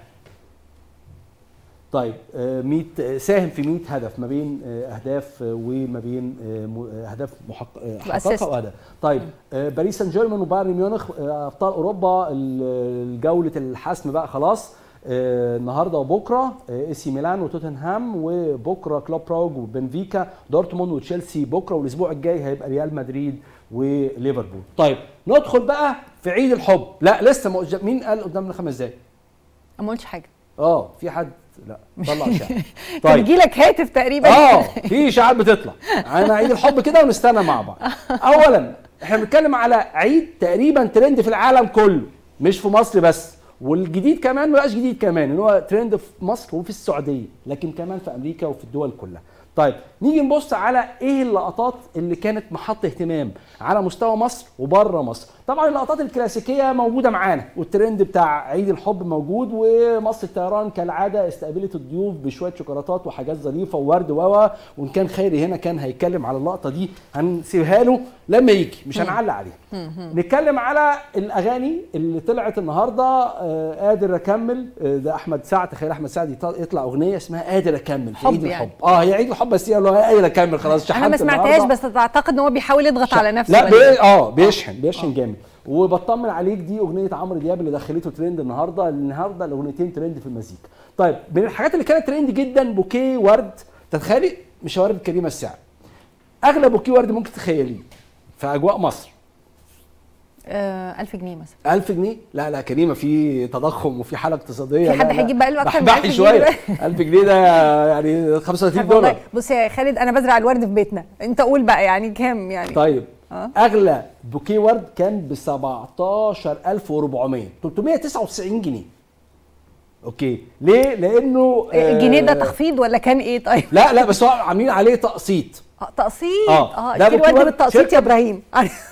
طيب آه، 100 آه، ساهم في 100 هدف ما بين آه، اهداف آه، وما بين آه، م- آه، اهداف محقق آه، وأسيست. حققها وهدف طيب آه، باريس سان جيرمان وبايرن ميونخ آه، ابطال اوروبا ال- جوله الحسم بقى خلاص آه، النهارده وبكره اي سي ميلان وتوتنهام وبكره كلوب بروج وبنفيكا دورتموند وتشيلسي بكره والاسبوع الجاي هيبقى ريال مدريد وليفربول طيب ندخل بقى في عيد الحب لا لسه ما قلت- مين قال قدامنا خمس دقايق ما قلتش حاجه اه في حد لا طلع اشاعه طيب طيب بيجي لك هاتف تقريبا اه في اشاعات بتطلع انا عيد الحب كده ونستنى مع بعض اولا احنا بنتكلم على عيد تقريبا ترند في العالم كله مش في مصر بس والجديد كمان ما بقاش جديد كمان ان هو ترند في مصر وفي السعوديه لكن كمان في امريكا وفي الدول كلها طيب نيجي نبص على ايه اللقطات اللي كانت محط اهتمام على مستوى مصر وبره مصر طبعا اللقطات الكلاسيكيه موجوده معانا والترند بتاع عيد الحب موجود ومصر الطيران كالعاده استقبلت الضيوف بشويه شوكولاتات وحاجات ظريفه وورد و وان كان خيري هنا كان هيتكلم على اللقطه دي هنسيبها له لما يجي مش هنعلق عليها نتكلم على الاغاني اللي طلعت النهارده آه قادر اكمل آه ده احمد سعد تخيل احمد سعد يط- يطلع اغنيه اسمها قادر اكمل في حب عيد يعني. الحب اه هي عيد الحب بس هي اللي هو قادر اكمل خلاص انا ما شحنت سمعتهاش النهاردة. بس اعتقد ان هو بيحاول يضغط على نفسه لا ولا بي... إيه؟ اه بيشحن بيشحن جامد وبطمن عليك دي اغنيه عمرو دياب اللي دخلته ترند النهارده النهارده الاغنيتين ترند في المزيكا طيب من الحاجات اللي كانت ترند جدا بوكيه ورد تتخيلي مش ورد كريمه السعر اغلى بوكيه ورد ممكن تتخيليه في اجواء مصر آه 1000 جنيه مثلا 1000 جنيه لا لا كريمه في تضخم وفي حاله اقتصاديه في حد لا، لا. هيجيب بقى له أكتر من بحبحي 1000 شويه جنيه 1000 جنيه ده يعني 35 طب والله دولار بص يا خالد انا بزرع الورد في بيتنا انت قول بقى يعني كام يعني طيب آه. اغلى بوكيه ورد كان ب 17400 399 جنيه اوكي ليه لانه آه، الجنيه ده تخفيض ولا كان ايه طيب لا لا بس هو عاملين عليه تقسيط آه، تقسيط آه، اه ده اشتري بوكيه ورد ورد بالتقسيط شركة- يا ابراهيم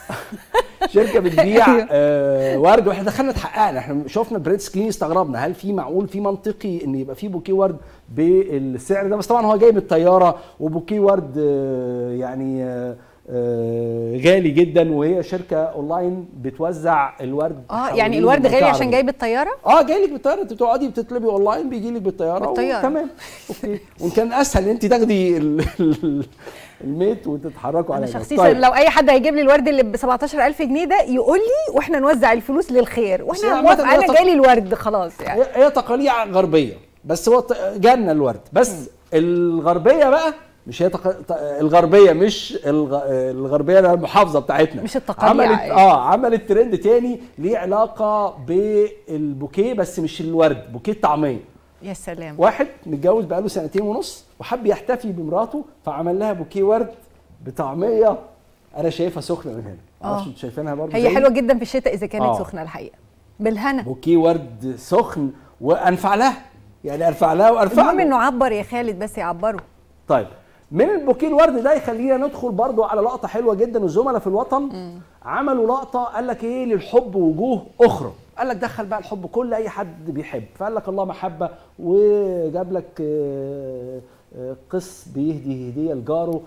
شركه بتبيع أيوه. آه ورد واحنا دخلنا اتحققنا احنا شفنا بريد سكرين استغربنا هل في معقول في منطقي ان يبقى في بوكيه ورد بالسعر ده بس طبعا هو جاي من الطياره وبوكيه ورد آه يعني آه آه، غالي جدا وهي شركه اونلاين بتوزع الورد اه حوالين يعني الورد غالي المنطقة عشان العربية. جاي بالطياره اه جاي لك بالطياره انت بتقعدي بتطلبي اونلاين بيجي لك بالطياره بالطيارة. تمام اوكي وان كان اسهل ان انت تاخدي ال- ال- الميت وتتحركوا على انا هناك. شخصيا طيب. لو اي حد هيجيب لي الورد اللي ب 17000 جنيه ده يقول لي واحنا نوزع الفلوس للخير بس واحنا هي موافقه عامة هي انا تق- جالي الورد خلاص يعني هي هي تقاليع غربيه بس هو ط- جالنا الورد بس الغربيه بقى مش هي تق... ت- الغربيه مش الغ... الغربيه اللي هي المحافظه بتاعتنا مش التقاليع عملت يعني. اه عملت ترند تاني ليه علاقه بالبوكيه بس مش الورد بوكيه الطعميه يا سلام واحد متجوز بقاله سنتين ونص وحب يحتفي بمراته فعمل لها بوكيه ورد بطعميه انا شايفها سخنه من هنا معرفش آه. انتوا شايفينها برضه هي زيي؟ حلوه جدا في الشتاء اذا كانت آه. سخنه الحقيقه بالهنا بوكيه ورد سخن وانفع لها يعني ارفع لها وارفع المهم له. انه عبر يا خالد بس يعبره طيب من البوكيه الورد ده يخلينا ندخل برضو على لقطه حلوه جدا الزملاء في الوطن عملوا لقطه قال لك ايه للحب وجوه اخرى قال لك دخل بقى الحب كل اي حد بيحب فقال لك الله محبه وجاب لك آه، آه، قس بيهدي هديه لجاره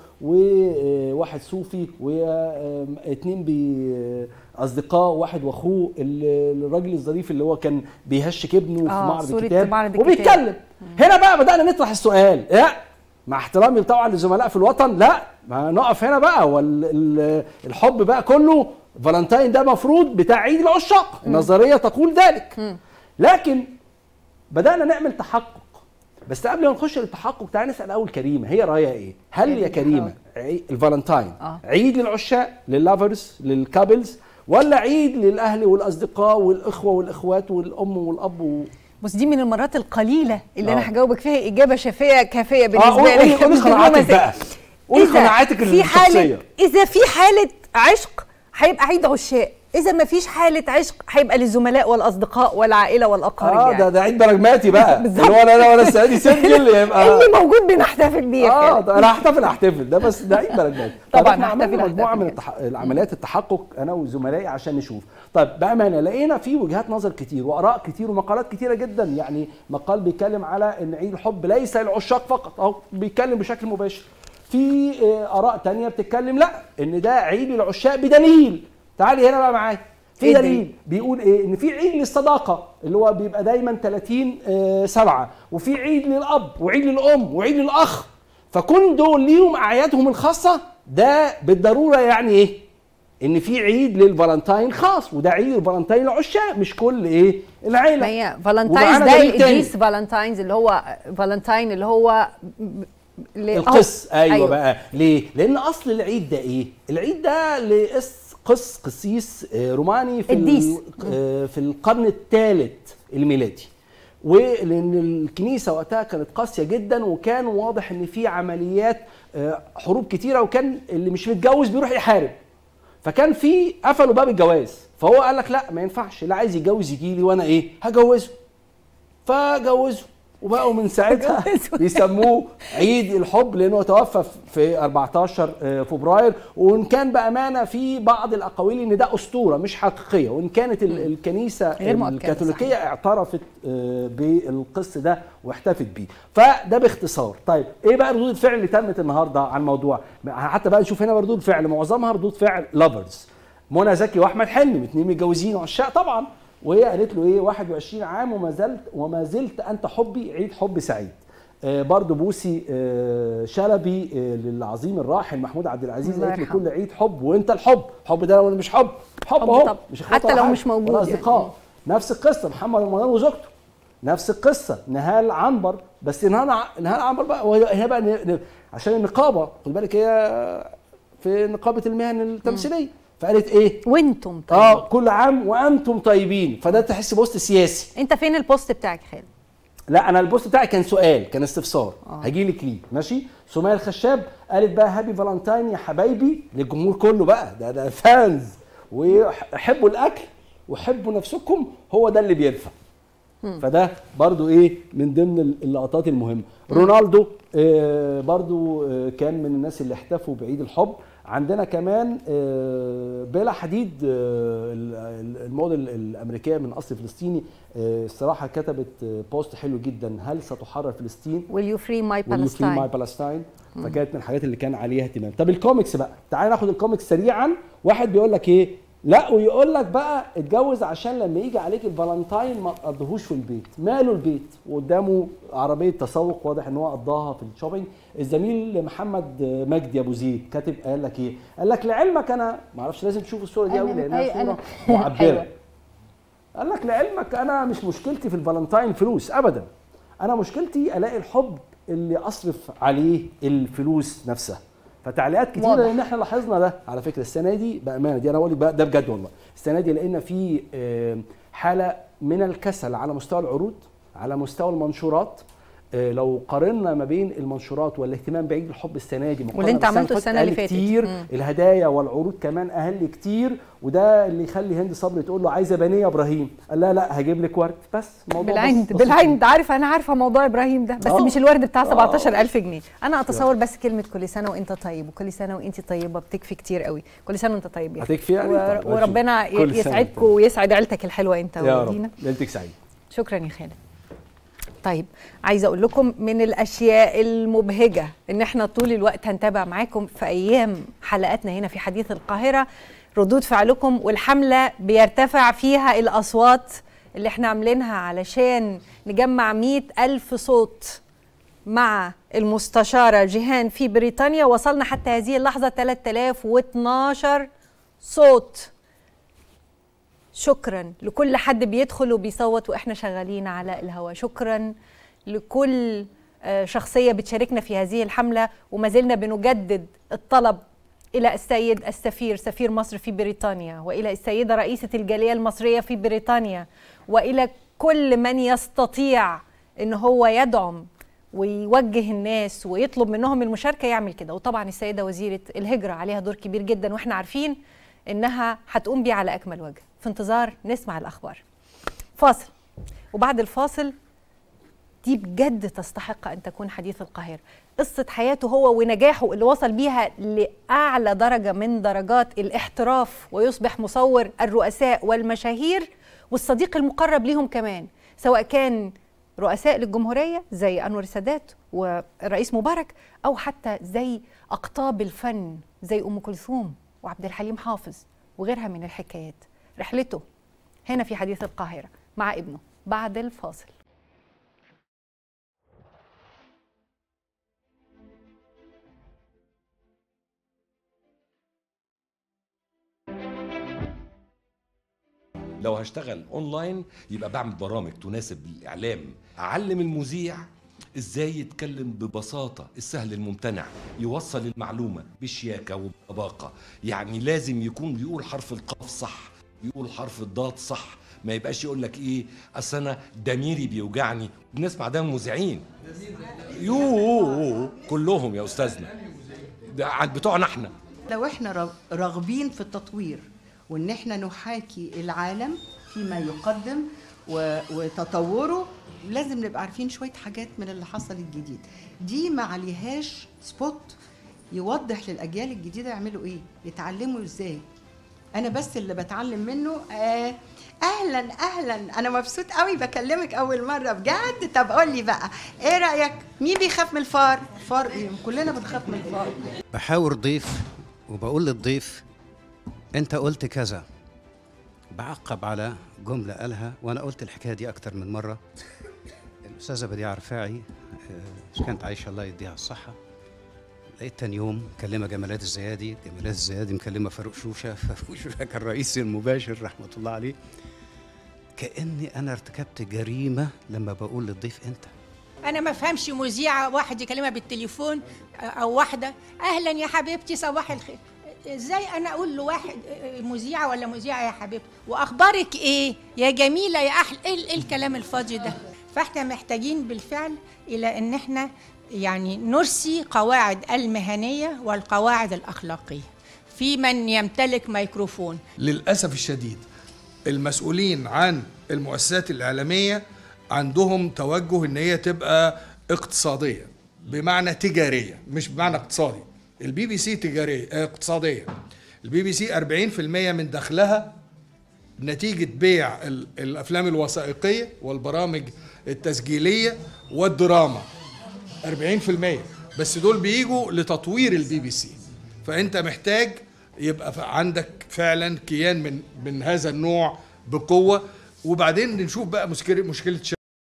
وواحد صوفي واثنين بي اصدقاء واحد واخوه ال- الراجل الظريف اللي هو كان بيهشك ابنه في آه، معرض صورة الكتاب معرض الكتاب. وبيتكلم هنا بقى بدانا نطرح السؤال لا مع احترامي طبعا للزملاء في الوطن لا ما نقف هنا بقى والحب بقى كله فالنتاين ده مفروض بتاع عيد العشاق النظريه تقول ذلك لكن بدانا نعمل تحقق بس قبل ما نخش للتحقق تعالى نسال اول كريمه هي رايها ايه هل عيد يا كريمه الحب. عي- الفالنتاين آه. عيد للعشاق لللافرز للكابلز ولا عيد للاهل والاصدقاء والاخوه والاخوات والام والاب و... بس دي من المرات القليله اللي آه. انا هجاوبك فيها اجابه شافيه كافيه اه بالنسبه قولي لي قولي مش قناعاتك دبلوماسية. بقى قولي إذا قناعاتك في حاله الشخصيه اذا في حاله عشق هيبقى عيد عشاق اذا ما فيش حاله عشق هيبقى للزملاء والاصدقاء والعائله والاقارب اه يعني. ده ده عيد براجماتي بقى بالظبط. اللي هو انا انا وانا السعيد سنجل يبقى اللي موجود بنحتفل بيه يا اه خالد. ده انا هحتفل هحتفل ده بس ده عيد براجماتي طبعاً طب احنا هحتفل عملنا مجموعه هحتفل من التح... العمليات التحقق انا وزملائي عشان نشوف طيب بامانه لقينا في وجهات نظر كتير واراء كتير ومقالات كتيره جدا يعني مقال بيتكلم على ان عيد الحب ليس للعشاق فقط اهو بيتكلم بشكل مباشر في آه، اراء تانية بتتكلم لا ان ده عيد للعشاق بدليل تعالي هنا بقى معايا في إيه دليل الدليل؟ بيقول ايه ان في عيد للصداقه اللي هو بيبقى دايما 30 آه، سبعة وفي عيد للاب وعيد للام وعيد للاخ فكون دول ليهم اعيادهم الخاصه ده بالضروره يعني ايه ان في عيد للفالنتاين خاص وده عيد الفالنتاين العشاق مش كل ايه العيله ما هي فالنتاينز ومعانا ده دليل تاني. القديس فالنتاينز اللي هو فالنتاين اللي هو اللي- القس أهو. أيوة, ايوه بقى ليه لان اصل العيد ده ايه العيد ده لقس قس قسيس آه، روماني في ال- قديس. آه، في القرن الثالث الميلادي ولان الكنيسه وقتها كانت قاسيه جدا وكان واضح ان في عمليات آه، حروب كتيره وكان اللي مش متجوز بيروح يحارب فكان في قفلوا باب الجواز فهو قال لك لا ما ينفعش اللي عايز يتجوز يجي لي وانا ايه هجوزه فجوزه وبقوا من ساعتها جوزه. بيسموه عيد الحب لانه توفى في 14 فبراير وان كان بامانه في بعض الاقاويل ان ده اسطوره مش حقيقيه وان كانت ال- الكنيسه غير مؤكدة، الكاثوليكيه اعترفت آه، بالقس ده واحتفت بيه فده باختصار طيب ايه بقى ردود الفعل اللي تمت النهارده عن الموضوع حتى بقى نشوف هنا ردود الفعل معظمها ردود فعل لافرز منى زكي واحمد حلمي اثنين متجوزين عشاق طبعا وهي قالت له ايه 21 عام وما زلت وما زلت انت حبي عيد حب سعيد آه برضه بوسي آه شلبي آه للعظيم الراحل محمود عبد العزيز الله قالت له يرحمه. كل عيد حب وانت الحب حب ده ولا مش حب حب حب اهو طبعا. مش إخوات حتى ولا لو حاجة، مش موجود ولا يعني. اصدقاء نفس القصه محمد رمضان وزوجته نفس القصه نهال عنبر بس نهال ع- نهال عنبر بقى وهي هي بقى ن- ن- عشان النقابه خد بالك هي في نقابه المهن التمثيليه فقالت ايه وانتم طيب. اه كل عام وانتم طيبين فده تحس بوست سياسي انت فين البوست بتاعك خالد لا انا البوست بتاعي كان سؤال كان استفسار هجي لك ليه ماشي سمية الخشاب قالت بقى هابي فالنتاين يا حبايبي للجمهور كله بقى ده ده فانز وحبوا الاكل وحبوا نفسكم هو ده اللي بينفع فده برضو ايه من ضمن اللقطات المهمه رونالدو آه برضو آه كان من الناس اللي احتفوا بعيد الحب عندنا كمان آه، بيلا حديد آه، ال- ال- الموديل الامريكيه من اصل فلسطيني آه، الصراحه كتبت آه، بوست حلو جدا هل ستحرر فلسطين will you free my Will you free my Palestine Palestine فكانت من الحاجات اللي كان عليها اهتمام طب الكوميكس بقى تعالى ناخد الكوميكس سريعا واحد بيقول لك ايه لا ويقول لك بقى اتجوز عشان لما يجي عليك الفالنتاين ما تقضيهوش في البيت ماله البيت وقدامه عربيه تسوق واضح ان هو قضاها في الشوبينج الزميل محمد مجدي ابو زيد كاتب قال لك ايه قال لك لعلمك انا ما اعرفش لازم تشوف الصوره دي قوي أنا- لانها أي صوره أنا- معبره أيوة. قال لك لعلمك انا مش مشكلتي في الفالنتاين فلوس ابدا انا مشكلتي الاقي الحب اللي اصرف عليه الفلوس نفسها فتعليقات كتيره واضح. لان احنا لاحظنا ده على فكره السنه دي بامانه دي انا بقول لك بقى ده بجد والله السنه دي لقينا في آه، حاله من الكسل على مستوى العروض على مستوى المنشورات آه، لو قارنا ما بين المنشورات والاهتمام بعيد الحب السنه دي مقارنة واللي انت بالسنة عملته فاتت السنة اللي أقل فاتت. كتير مم. الهدايا والعروض كمان اقل كتير وده اللي يخلي هند صبري تقول له عايزه بنيه يا ابراهيم قال لا لا هجيب لك ورد بس الموضوع بالعند بس- بسيط بالعند عارفه انا عارفه موضوع ابراهيم ده بس آه. مش الورد بتاع آه. 17000 جنيه انا اتصور بس كلمه كل سنه وانت طيب وكل سنه وانت طيبه بتكفي كتير قوي كل سنه وانت طيب يا أخي. هتكفي يعني؟ و- طيب، وربنا كل سنة يسعدكم وأنت ويسعد عيلتك الحلوه انت يا ودينا رب ليلتك سعيده شكرا يا خالد طيب عايزه اقول لكم من الاشياء المبهجه ان احنا طول الوقت هنتابع معاكم في ايام حلقاتنا هنا في حديث القاهره ردود فعلكم والحمله بيرتفع فيها الاصوات اللي احنا عاملينها علشان نجمع مئة ألف صوت مع المستشارة جيهان في بريطانيا وصلنا حتى هذه اللحظة 3012 صوت شكرا لكل حد بيدخل وبيصوت واحنا شغالين على الهواء شكرا لكل آه، شخصية بتشاركنا في هذه الحملة وما زلنا بنجدد الطلب إلى السيد السفير سفير مصر في بريطانيا وإلى السيدة رئيسة الجالية المصرية في بريطانيا وإلى كل من يستطيع إن هو يدعم ويوجه الناس ويطلب منهم المشاركة يعمل كده وطبعا السيدة وزيرة الهجرة عليها دور كبير جدا وإحنا عارفين إنها هتقوم بيه على أكمل وجه في انتظار نسمع الأخبار فاصل وبعد الفاصل دي بجد تستحق ان تكون حديث القاهره قصه حياته هو ونجاحه اللي وصل بيها لاعلى درجه من درجات الاحتراف ويصبح مصور الرؤساء والمشاهير والصديق المقرب ليهم كمان سواء كان رؤساء للجمهوريه زي انور السادات والرئيس مبارك او حتى زي اقطاب الفن زي ام كلثوم وعبد الحليم حافظ وغيرها من الحكايات رحلته هنا في حديث القاهره مع ابنه بعد الفاصل لو هشتغل اونلاين يبقى بعمل برامج تناسب الاعلام اعلم المذيع ازاي يتكلم ببساطه السهل الممتنع يوصل المعلومه بشياكه وبطباقه يعني لازم يكون بيقول حرف القاف صح بيقول حرف الضاد صح ما يبقاش يقول لك ايه اصل انا ضميري بيوجعني بنسمع ده من مذيعين يوه كلهم يا استاذنا ده عن- بتوعنا احنا لو احنا رغ- راغبين في التطوير وان احنا نحاكي العالم فيما يقدم و- وتطوره لازم نبقى عارفين شويه حاجات من اللي حصل الجديد دي ما عليهاش سبوت يوضح للاجيال الجديده يعملوا ايه يتعلموا ازاي انا بس اللي بتعلم منه آه اهلا اهلا انا مبسوط قوي بكلمك اول مره بجد طب قول لي بقى ايه رايك مين بيخاف من الفار فار ايه كلنا بنخاف من الفار بحاور ضيف وبقول للضيف انت قلت كذا بعقب على جمله قالها وانا قلت الحكايه دي اكتر من مره الاستاذه بديعه رفاعي آه، كانت عايشه الله يديها الصحه لقيت تاني يوم مكلمه جمالات الزيادي جمالات الزيادي مكلمه فاروق شوشه فاروق شوشه كان رئيسي المباشر رحمه الله عليه كاني انا ارتكبت جريمه لما بقول للضيف انت انا ما افهمش مذيعه واحد يكلمها بالتليفون او واحده اهلا يا حبيبتي صباح الخير ازاي انا اقول لواحد مذيعه ولا مذيعه يا حبيبتي واخبارك ايه يا جميله يا احلى ايه إيه الكلام الفاضي ده فاحنا محتاجين بالفعل الى ان احنا يعني نرسي قواعد المهنيه والقواعد الاخلاقيه في من يمتلك ميكروفون للأسف الشديد المسؤولين عن المؤسسات الإعلامية عندهم توجه إن هي تبقى اقتصادية بمعنى تجارية مش بمعنى اقتصادي البي بي سي تجاريه آه، اقتصاديه البي بي سي 40% من دخلها نتيجه بيع ال- الافلام الوثائقيه والبرامج التسجيليه والدراما 40% بس دول بيجوا لتطوير البي بي سي فانت محتاج يبقى ف- عندك فعلا كيان من من هذا النوع بقوه وبعدين نشوف بقى مشكله مشكله ش-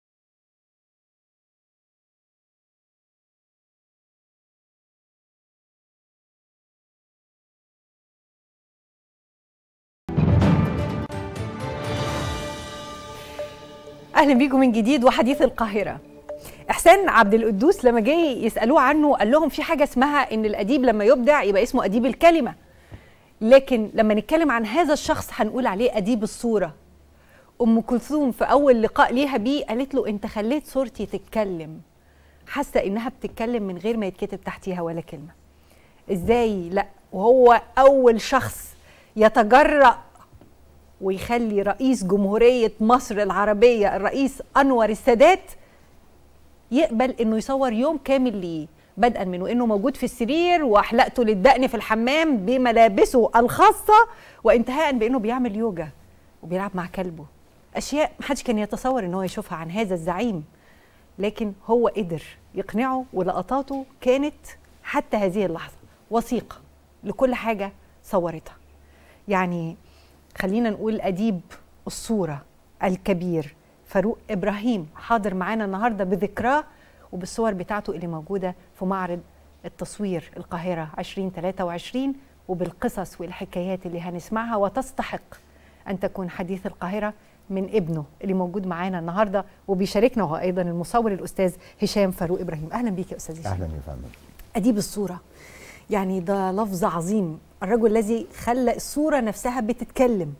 اهلا بيكم من جديد وحديث القاهره احسان عبد القدوس لما جه يسالوه عنه قال لهم في حاجه اسمها ان الاديب لما يبدع يبقى اسمه اديب الكلمه لكن لما نتكلم عن هذا الشخص هنقول عليه اديب الصوره ام كلثوم في اول لقاء ليها بيه قالت له انت خليت صورتي تتكلم حاسه انها بتتكلم من غير ما يتكتب تحتيها ولا كلمه ازاي لا وهو اول شخص يتجرأ ويخلي رئيس جمهورية مصر العربية الرئيس أنور السادات يقبل انه يصور يوم كامل ليه بدءا من وانه موجود في السرير واحلقته للدقن في الحمام بملابسه الخاصه وانتهاء بانه بيعمل يوجا وبيلعب مع كلبه اشياء محدش كان يتصور ان هو يشوفها عن هذا الزعيم لكن هو قدر يقنعه ولقطاته كانت حتى هذه اللحظه وثيقه لكل حاجه صورتها يعني خلينا نقول اديب الصوره الكبير فاروق ابراهيم حاضر معانا النهارده بذكراه وبالصور بتاعته اللي موجوده في معرض التصوير القاهره 2023 وبالقصص والحكايات اللي هنسمعها وتستحق ان تكون حديث القاهره من ابنه اللي موجود معانا النهارده وبيشاركنا هو ايضا المصور الاستاذ هشام فاروق ابراهيم اهلا بيك يا استاذ هشام اهلا يا فندم اديب الصوره يعني ده لفظ عظيم الرجل الذي خلى الصوره نفسها بتتكلم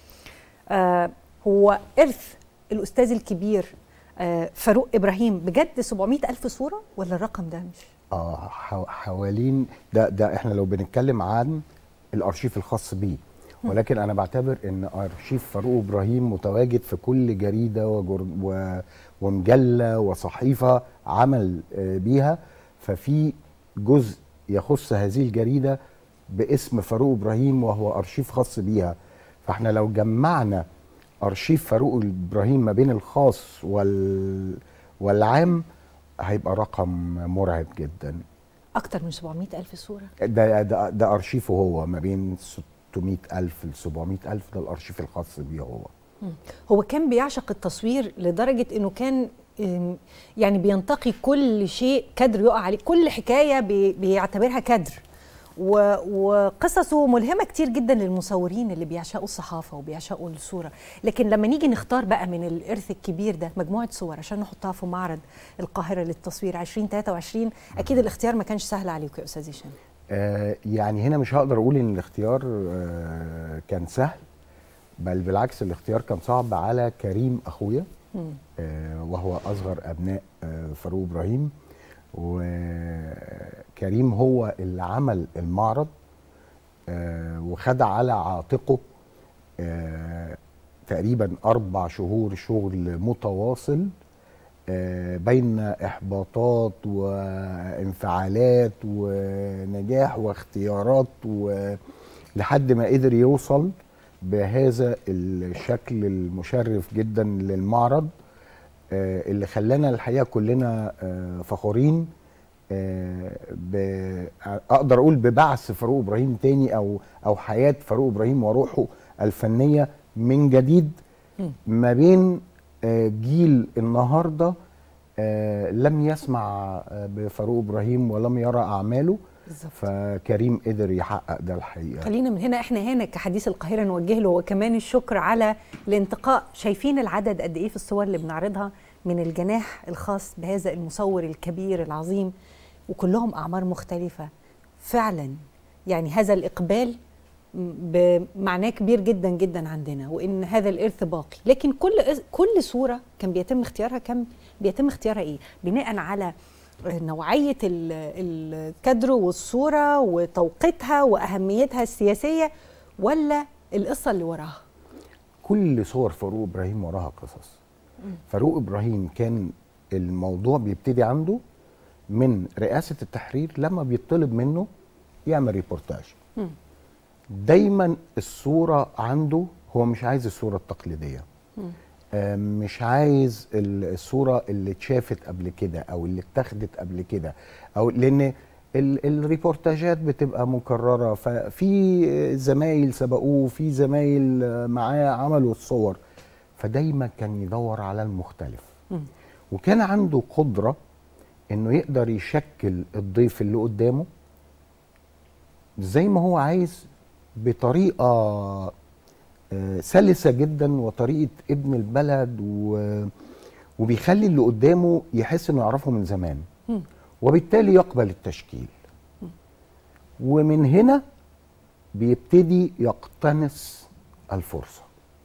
آه هو ارث الاستاذ الكبير آه فاروق ابراهيم بجد 700 الف صوره ولا الرقم ده مش اه حو- حوالين ده ده احنا لو بنتكلم عن الارشيف الخاص بيه ولكن انا بعتبر ان ارشيف فاروق ابراهيم متواجد في كل جريده وجر و ومجله وصحيفه عمل آه، بيها ففي جزء يخص هذه الجريده باسم فاروق ابراهيم وهو ارشيف خاص بيها فاحنا لو جمعنا ارشيف فاروق ابراهيم ما بين الخاص وال والعام هيبقى رقم مرعب جدا اكتر من 700 الف صوره ده ده, ده ارشيفه هو ما بين 600 الف ل 700 الف ده الارشيف الخاص بيه هو هو كان بيعشق التصوير لدرجه انه كان آم، يعني بينتقي كل شيء كادر يقع عليه كل حكايه بي- بيعتبرها كادر و- وقصصه ملهمه كتير جدا للمصورين اللي بيعشقوا الصحافه وبيعشقوا الصوره لكن لما نيجي نختار بقى من الارث الكبير ده مجموعه صور عشان نحطها في معرض القاهره للتصوير 2023 اكيد الاختيار ما كانش سهل عليكم يا استاذ هشام آه يعني هنا مش هقدر اقول ان الاختيار آه كان سهل بل بالعكس الاختيار كان صعب على كريم اخويا آه وهو اصغر ابناء آه فاروق ابراهيم وكريم هو اللي عمل المعرض آه وخد على عاتقه آه تقريبا اربع شهور شغل متواصل آه، بين احباطات وانفعالات ونجاح واختيارات لحد ما قدر يوصل بهذا الشكل المشرف جدا للمعرض آه، اللي خلانا الحقيقه كلنا آه، فخورين آه، ب- اقدر اقول ببعث فاروق ابراهيم تاني او او حياه فاروق ابراهيم وروحه الفنيه من جديد ما بين آه، جيل النهارده آه، لم يسمع آه، بفاروق ابراهيم ولم يرى اعماله بالظبط. فكريم قدر يحقق ده الحقيقه خلينا من هنا احنا هنا كحديث القاهره نوجه له وكمان الشكر على الانتقاء شايفين العدد قد ايه في الصور اللي بنعرضها من الجناح الخاص بهذا المصور الكبير العظيم وكلهم اعمار مختلفه فعلا يعني هذا الاقبال بمعناه كبير جدا جدا عندنا وان هذا الارث باقي لكن كل كل صوره كان بيتم اختيارها كم بيتم اختيارها ايه بناء على نوعيه ال- الكادر والصوره وتوقيتها واهميتها السياسيه ولا القصه اللي وراها كل صور فاروق ابراهيم وراها قصص فاروق ابراهيم كان الموضوع بيبتدي عنده من رئاسه التحرير لما بيطلب منه يعمل ريبورتاج دايما الصوره عنده هو مش عايز الصوره التقليديه آه، مش عايز ال- الصوره اللي اتشافت قبل كده او اللي اتاخدت قبل كده او لان ال- الريبورتاجات بتبقى مكرره ففي زمايل سبقوه في زمايل آه، معاه عملوا الصور فدايما كان يدور على المختلف وكان عنده قدره انه يقدر يشكل الضيف اللي قدامه زي ما هو عايز بطريقه آه، سلسه جدا وطريقه ابن البلد و... وبيخلي اللي قدامه يحس انه يعرفه من زمان وبالتالي يقبل التشكيل ومن هنا بيبتدي يقتنص الفرصه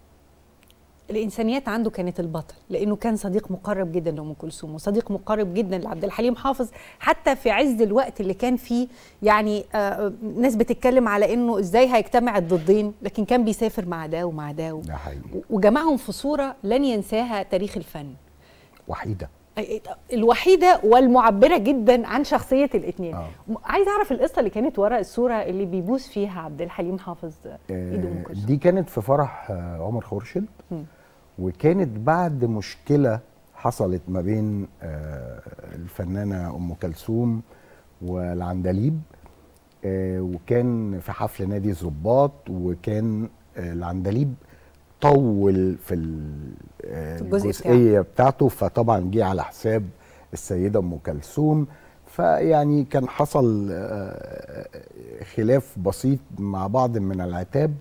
الانسانيات عنده كانت البطل لانه كان صديق مقرب جدا لام كلثوم وصديق مقرب جدا لعبد الحليم حافظ حتى في عز الوقت اللي كان فيه يعني آه ناس بتتكلم على انه ازاي هيجتمع الضدين لكن كان بيسافر مع ده ومع ده و- ده حقيقي وجمعهم في صوره لن ينساها تاريخ الفن وحيده الوحيده والمعبره جدا عن شخصيه الاثنين آه. عايز اعرف القصه اللي كانت ورا الصوره اللي بيبوس فيها عبد الحليم حافظ ايد ام آه، كلثوم دي كانت في فرح آه، عمر خورشيد مم. وكانت بعد مشكله حصلت ما بين آه، الفنانه ام كلثوم والعندليب آه، وكان في حفل نادي الظباط وكان آه، العندليب طول في ال- آه، في الجزء الجزئيه بتاعته فطبعا جه على حساب السيده ام كلثوم فيعني كان حصل آه، خلاف بسيط مع بعض من العتاب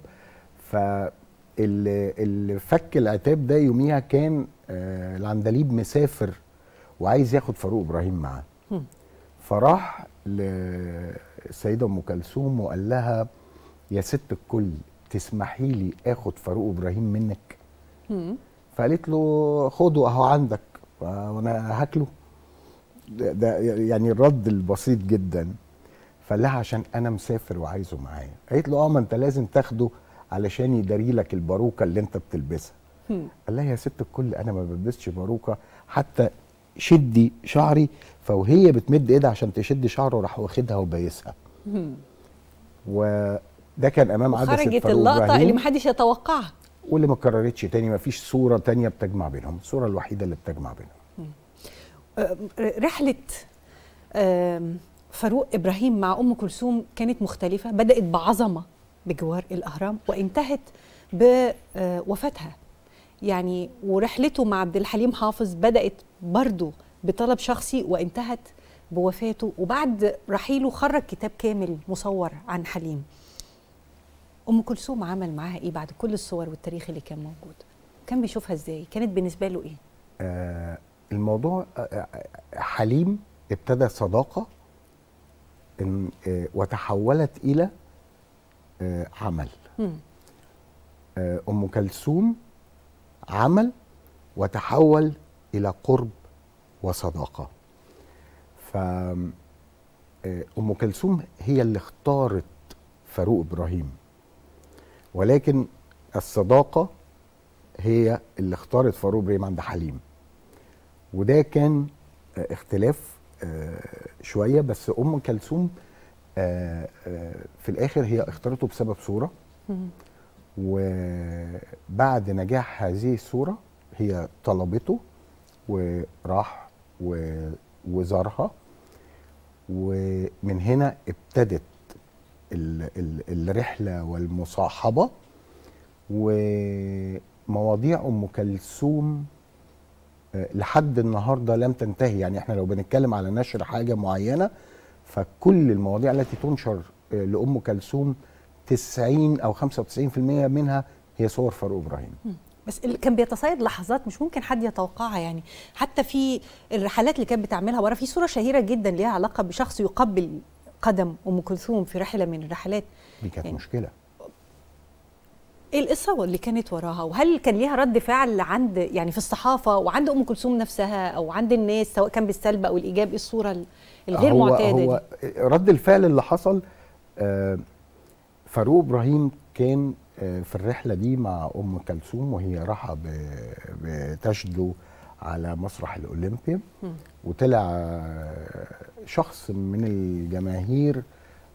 فاللي اللي فك العتاب ده يوميها كان آه، العندليب مسافر وعايز ياخد فاروق ابراهيم معاه مم. فراح للسيده ام كلثوم وقال لها يا ست الكل تسمحي لي اخد فاروق ابراهيم منك مم. فقالت له خده اهو عندك وانا هاكله ده, ده يعني الرد البسيط جدا فقال لها عشان انا مسافر وعايزه معايا قالت له اه ما انت لازم تاخده علشان يداري لك الباروكه اللي انت بتلبسها مم. قال لها يا ست الكل انا ما بلبسش باروكه حتى شدي شعري فوهي بتمد ايدها عشان تشد شعره راح واخدها وبايسها مم. وده كان امام عدسه خرجت فاروق اللقطه إبراهيم. اللي محدش يتوقعها واللي ما اتكررتش تاني ما فيش صوره تانية بتجمع بينهم الصوره الوحيده اللي بتجمع بينهم آه، رحله آم، فاروق ابراهيم مع ام كلثوم كانت مختلفه بدات بعظمه بجوار الاهرام وانتهت بوفاتها يعني ورحلته مع عبد الحليم حافظ بدات برضه بطلب شخصي وانتهت بوفاته وبعد رحيله خرج كتاب كامل مصور عن حليم ام كلثوم عمل معاها ايه بعد كل الصور والتاريخ اللي كان موجود كان بيشوفها ازاي كانت بالنسبه له ايه آه الموضوع آه آه، حليم ابتدى صداقه إن آه وتحولت الى آه عمل مم. آه ام كلثوم عمل وتحول الى قرب وصداقه ف آه، ام كلثوم هي اللي اختارت فاروق ابراهيم ولكن الصداقه هي اللي اختارت فاروق ابراهيم عند حليم وده كان آه، اختلاف آه، شويه بس ام كلثوم آه، آه، في الاخر هي اختارته بسبب صوره مم. وبعد نجاح هذه الصوره هي طلبته وراح و- وزارها ومن هنا ابتدت ال- ال- الرحله والمصاحبه ومواضيع ام كلثوم آه، لحد النهارده لم تنتهي يعني احنا لو بنتكلم على نشر حاجه معينه فكل المواضيع التي تنشر آه، لام كلثوم 90 او 95% منها هي صور فاروق ابراهيم بس اللي كان بيتصيد لحظات مش ممكن حد يتوقعها يعني حتى في الرحلات اللي كانت بتعملها ورا في صوره شهيره جدا ليها علاقه بشخص يقبل قدم ام كلثوم في رحله من الرحلات دي كانت يعني مشكله ايه القصه اللي كانت وراها وهل كان ليها رد فعل عند يعني في الصحافه وعند ام كلثوم نفسها او عند الناس سواء كان بالسلب او الايجاب ايه الصوره ال- الغير هو معتاده هو دي؟ رد الفعل اللي حصل آه، فاروق ابراهيم كان آه، في الرحله دي مع ام كلثوم وهي رايحه ب- بتشدو على مسرح الاولمبيا مم. وطلع آه، شخص من الجماهير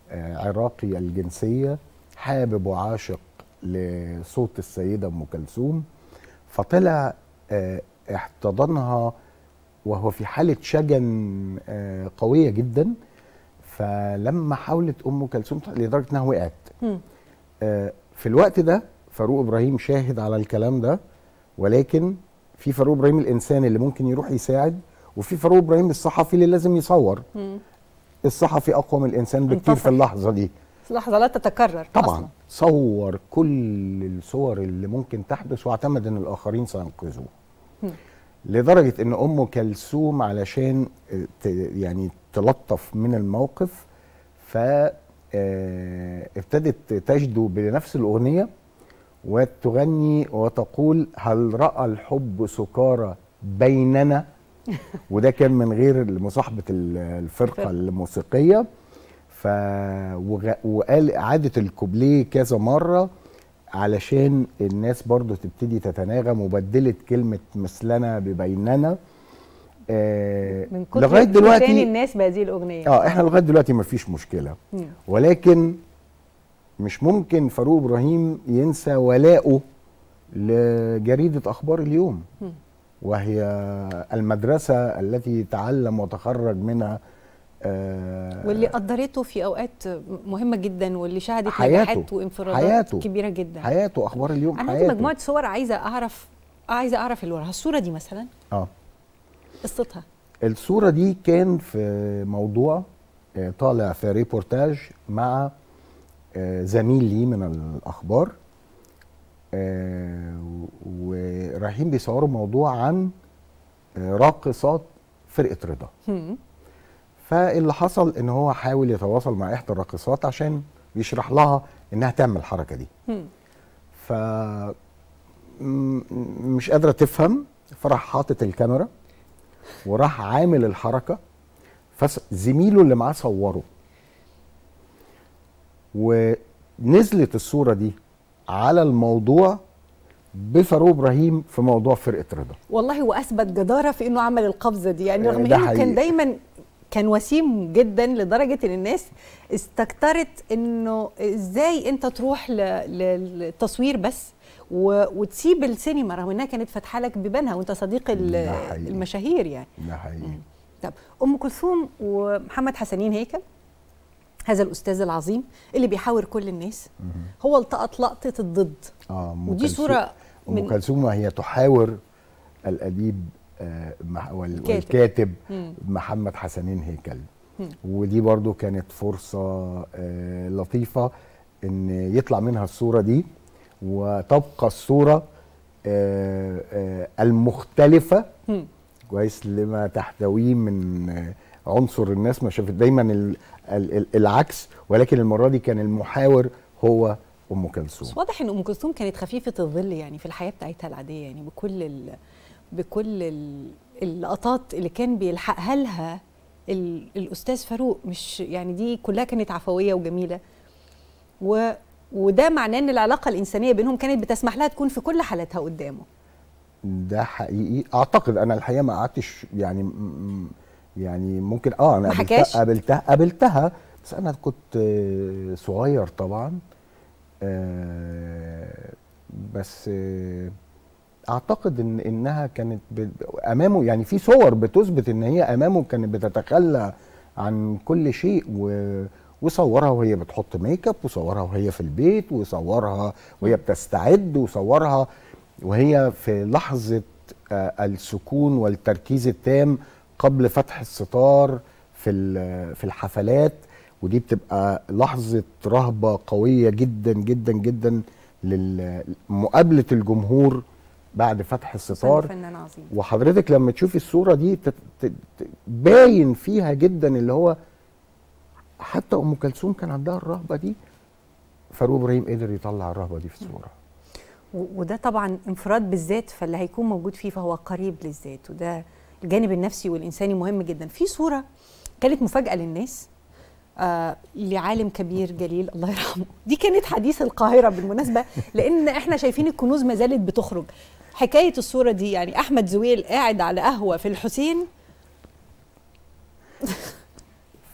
آه، عراقي الجنسيه حابب وعاشق لصوت السيده ام كلثوم فطلع آه، احتضنها وهو في حاله شجن آه، قويه جدا فلما حاولت ام كلثوم لدرجه انها وقعت مم. آه، في الوقت ده فاروق ابراهيم شاهد على الكلام ده ولكن في فاروق ابراهيم الانسان اللي ممكن يروح يساعد وفي فاروق ابراهيم الصحفي اللي لازم يصور مم. الصحفي اقوى من الانسان بكتير في انتصر. اللحظه دي لحظه لا تتكرر طبعا أصلاً. صور كل الصور اللي ممكن تحدث واعتمد ان الاخرين سينقذوه مم. لدرجه ان ام كلثوم علشان آه، ت- يعني تلطف من الموقف ف آه، ابتدت تجدو بنفس الاغنيه وتغني وتقول هل راى الحب سكارى بيننا وده كان من غير مصاحبه ال- الفرقه الموسيقيه ف وغ- وقال عادت الكوبليه كذا مره علشان الناس برضو تبتدي تتناغم وبدلت كلمه مثلنا ببيننا آه من كتر لغايه تاني دلوقتي الناس بهذه الاغنيه اه احنا لغايه دلوقتي مفيش مشكله مم. ولكن مش ممكن فاروق ابراهيم ينسى ولاؤه لجريده اخبار اليوم مم. وهي المدرسه التي تعلم وتخرج منها آه واللي قدرته في اوقات مهمه جدا واللي شهدت حياته. نجاحات وانفرادات حياته. كبيره جدا حياته اخبار اليوم انا عندي حياته مجموعه صور عايزه اعرف عايزه اعرف اللي وراها الصوره دي مثلا اه قصتها الصورة دي كان في موضوع آه، طالع في ريبورتاج مع آه، زميل لي من الأخبار آه، و- ورايحين بيصوروا موضوع عن آه، راقصات فرقة رضا هم. فاللي حصل ان هو حاول يتواصل مع احدى الراقصات عشان يشرح لها انها تعمل الحركة دي هم. ف م- مش قادره تفهم فراح حاطط الكاميرا وراح عامل الحركه فزميله اللي معاه صوره ونزلت الصوره دي على الموضوع بفاروق ابراهيم في موضوع فرقه رضا والله واثبت جداره في انه عمل القفزه دي يعني آه، رغم ده انه حقيقي. كان دايما كان وسيم جدا لدرجه ان الناس استكترت انه ازاي انت تروح ل- ل- للتصوير بس و- وتسيب السينما رغم انها كانت فاتحه لك بيبانها وانت صديق ال- ده حقيقي. المشاهير يعني ده حقيقي طب ام كلثوم ومحمد حسنين هيكل هذا الاستاذ العظيم اللي بيحاور كل الناس هو التقط لقطه الضد اه أم ودي كلثوم- صوره ام من كلثوم وهي تحاور الاديب آه، مع- وال- الكاتب. والكاتب مم. محمد حسنين هيكل مم. ودي برضو كانت فرصة آه، لطيفة ان يطلع منها الصورة دي وتبقى الصورة آه، آه، المختلفة مم. كويس لما تحتويه من آه، عنصر الناس ما شافت دايما ال- ال- ال- العكس ولكن المرة دي كان المحاور هو ام كلثوم بس واضح ان ام كلثوم كانت خفيفه الظل يعني في الحياه بتاعتها العاديه يعني بكل ال... بكل ال... اللقطات اللي كان بيلحقها لها ال... الاستاذ فاروق مش يعني دي كلها كانت عفويه وجميله و... وده معناه ان العلاقه الانسانيه بينهم كانت بتسمح لها تكون في كل حالاتها قدامه ده حقيقي اعتقد انا الحقيقه ما قعدتش يعني م- م- يعني ممكن اه انا ما قابلتها حكاش؟ قابلتها قابلتها بس انا كنت آه، صغير طبعا آه، بس آه، اعتقد ان انها كانت ب- امامه يعني في صور بتثبت ان هي امامه كانت بتتخلى عن كل شيء و وصورها وهي بتحط ميك اب وصورها وهي في البيت وصورها وهي بتستعد وصورها وهي في لحظه آه، السكون والتركيز التام قبل فتح الستار في ال- في الحفلات ودي بتبقى لحظه رهبه قويه جدا جدا جدا لمقابله الجمهور بعد فتح الستار فنان عظيم وحضرتك لما تشوفي الصوره دي تت- تت- ت- باين فيها جدا اللي هو حتى ام كلثوم كان عندها الرهبه دي فاروق ابراهيم قدر يطلع الرهبه دي في الصوره و- وده طبعا انفراد بالذات فاللي هيكون موجود فيه فهو قريب للذات وده الجانب النفسي والانساني مهم جدا في صوره كانت مفاجاه للناس آه لعالم كبير جليل الله يرحمه دي كانت حديث القاهره بالمناسبه لان احنا شايفين الكنوز ما زالت بتخرج حكايه الصوره دي يعني احمد زويل قاعد على قهوه في الحسين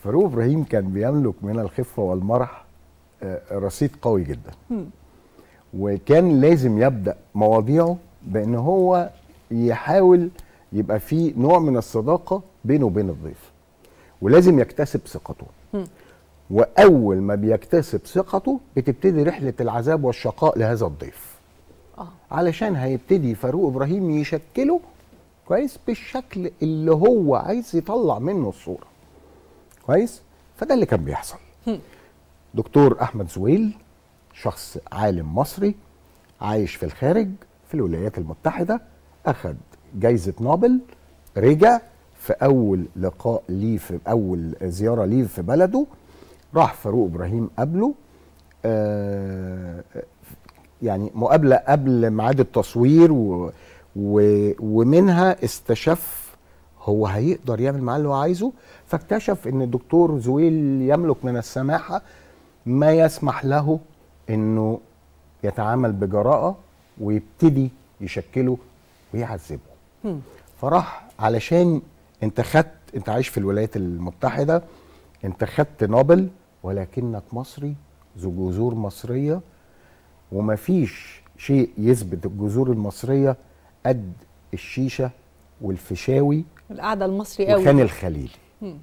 فاروق ابراهيم كان بيملك من الخفه والمرح آه، رصيد قوي جدا وكان لازم يبدا مواضيعه بان هو يحاول يبقى في نوع من الصداقه بينه وبين الضيف ولازم يكتسب ثقته واول ما بيكتسب ثقته بتبتدي رحله العذاب والشقاء لهذا الضيف اه علشان هيبتدي فاروق ابراهيم يشكله كويس بالشكل اللي هو عايز يطلع منه الصوره كويس فده اللي كان بيحصل دكتور احمد زويل شخص عالم مصري عايش في الخارج في الولايات المتحده اخذ جايزه نوبل رجع في اول لقاء ليه في اول زياره ليه في بلده راح فاروق ابراهيم قابله آه يعني مقابله قبل ميعاد التصوير و و ومنها استشف هو هيقدر يعمل معاه اللي هو عايزه فاكتشف ان الدكتور زويل يملك من السماحه ما يسمح له انه يتعامل بجراءه ويبتدي يشكله ويعذبه فراح علشان انت خدت انت عايش في الولايات المتحده انت خدت نوبل ولكنك مصري ذو جذور مصريه ومفيش شيء يثبت الجذور المصريه قد الشيشه والفشاوي القعده المصري قوي وخان الخليلي مم.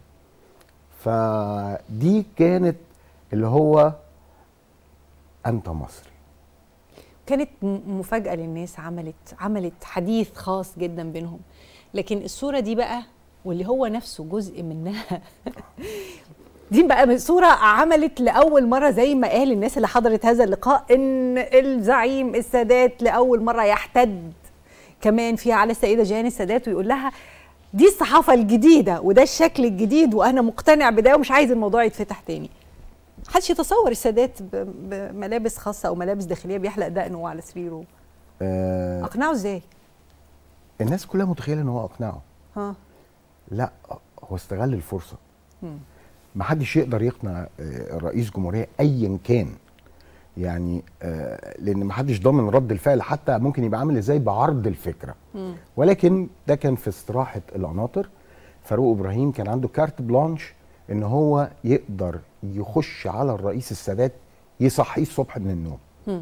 فدي كانت اللي هو انت مصري كانت م- مفاجأة للناس عملت عملت حديث خاص جدا بينهم لكن الصورة دي بقى واللي هو نفسه جزء منها دي بقى صورة عملت لأول مرة زي ما قال الناس اللي حضرت هذا اللقاء إن الزعيم السادات لأول مرة يحتد كمان فيها على السيدة جيهان السادات ويقول لها دي الصحافة الجديدة وده الشكل الجديد وأنا مقتنع بده ومش عايز الموضوع يتفتح تاني محدش يتصور السادات ب- بملابس خاصة أو ملابس داخلية بيحلق دقنه على سريره آه أقنعه إزاي؟ الناس كلها متخيله ان هو اقنعه ها لا هو استغل الفرصه مم. ما حدش يقدر يقنع آه، رئيس جمهوريه ايا كان يعني آه، لان ما حدش ضامن رد الفعل حتى ممكن يبقى عامل ازاي بعرض الفكره مم. ولكن ده كان في استراحه القناطر فاروق ابراهيم كان عنده كارت بلانش ان هو يقدر يخش على الرئيس السادات يصحيه الصبح من النوم مم.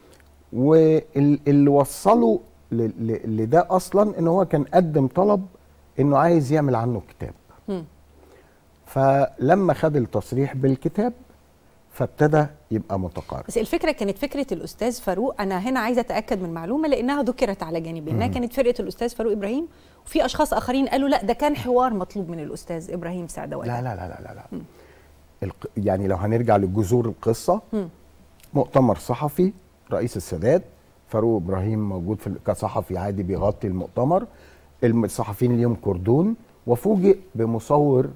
واللي وصله ل- ل- لده اصلا ان هو كان قدم طلب انه عايز يعمل عنه كتاب مم. فلما خد التصريح بالكتاب فابتدى يبقى متقارب بس الفكره كانت فكره الاستاذ فاروق انا هنا عايزه اتاكد من معلومه لانها ذكرت على جانبين انها مم. كانت فرقه الاستاذ فاروق ابراهيم وفي اشخاص اخرين قالوا لا ده كان حوار مطلوب من الاستاذ ابراهيم سعدوي لا لا لا لا لا, لا. الق... يعني لو هنرجع لجذور القصه مم. مؤتمر صحفي رئيس السادات فاروق ابراهيم موجود في ال- كصحفي عادي بيغطي المؤتمر الم- الصحفيين ليهم كردون وفوجئ بمصور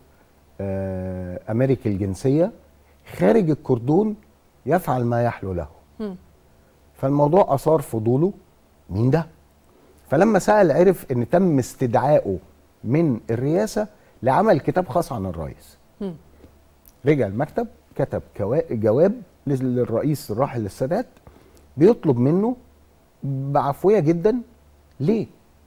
آه امريكي الجنسيه خارج الكردون يفعل ما يحلو له مم. فالموضوع اثار فضوله مين ده فلما سال عرف ان تم استدعائه من الرئاسه لعمل كتاب خاص عن الرئيس مم. رجع المكتب كتب كوا- جواب لل- للرئيس الراحل السادات بيطلب منه بعفويه جدا ليه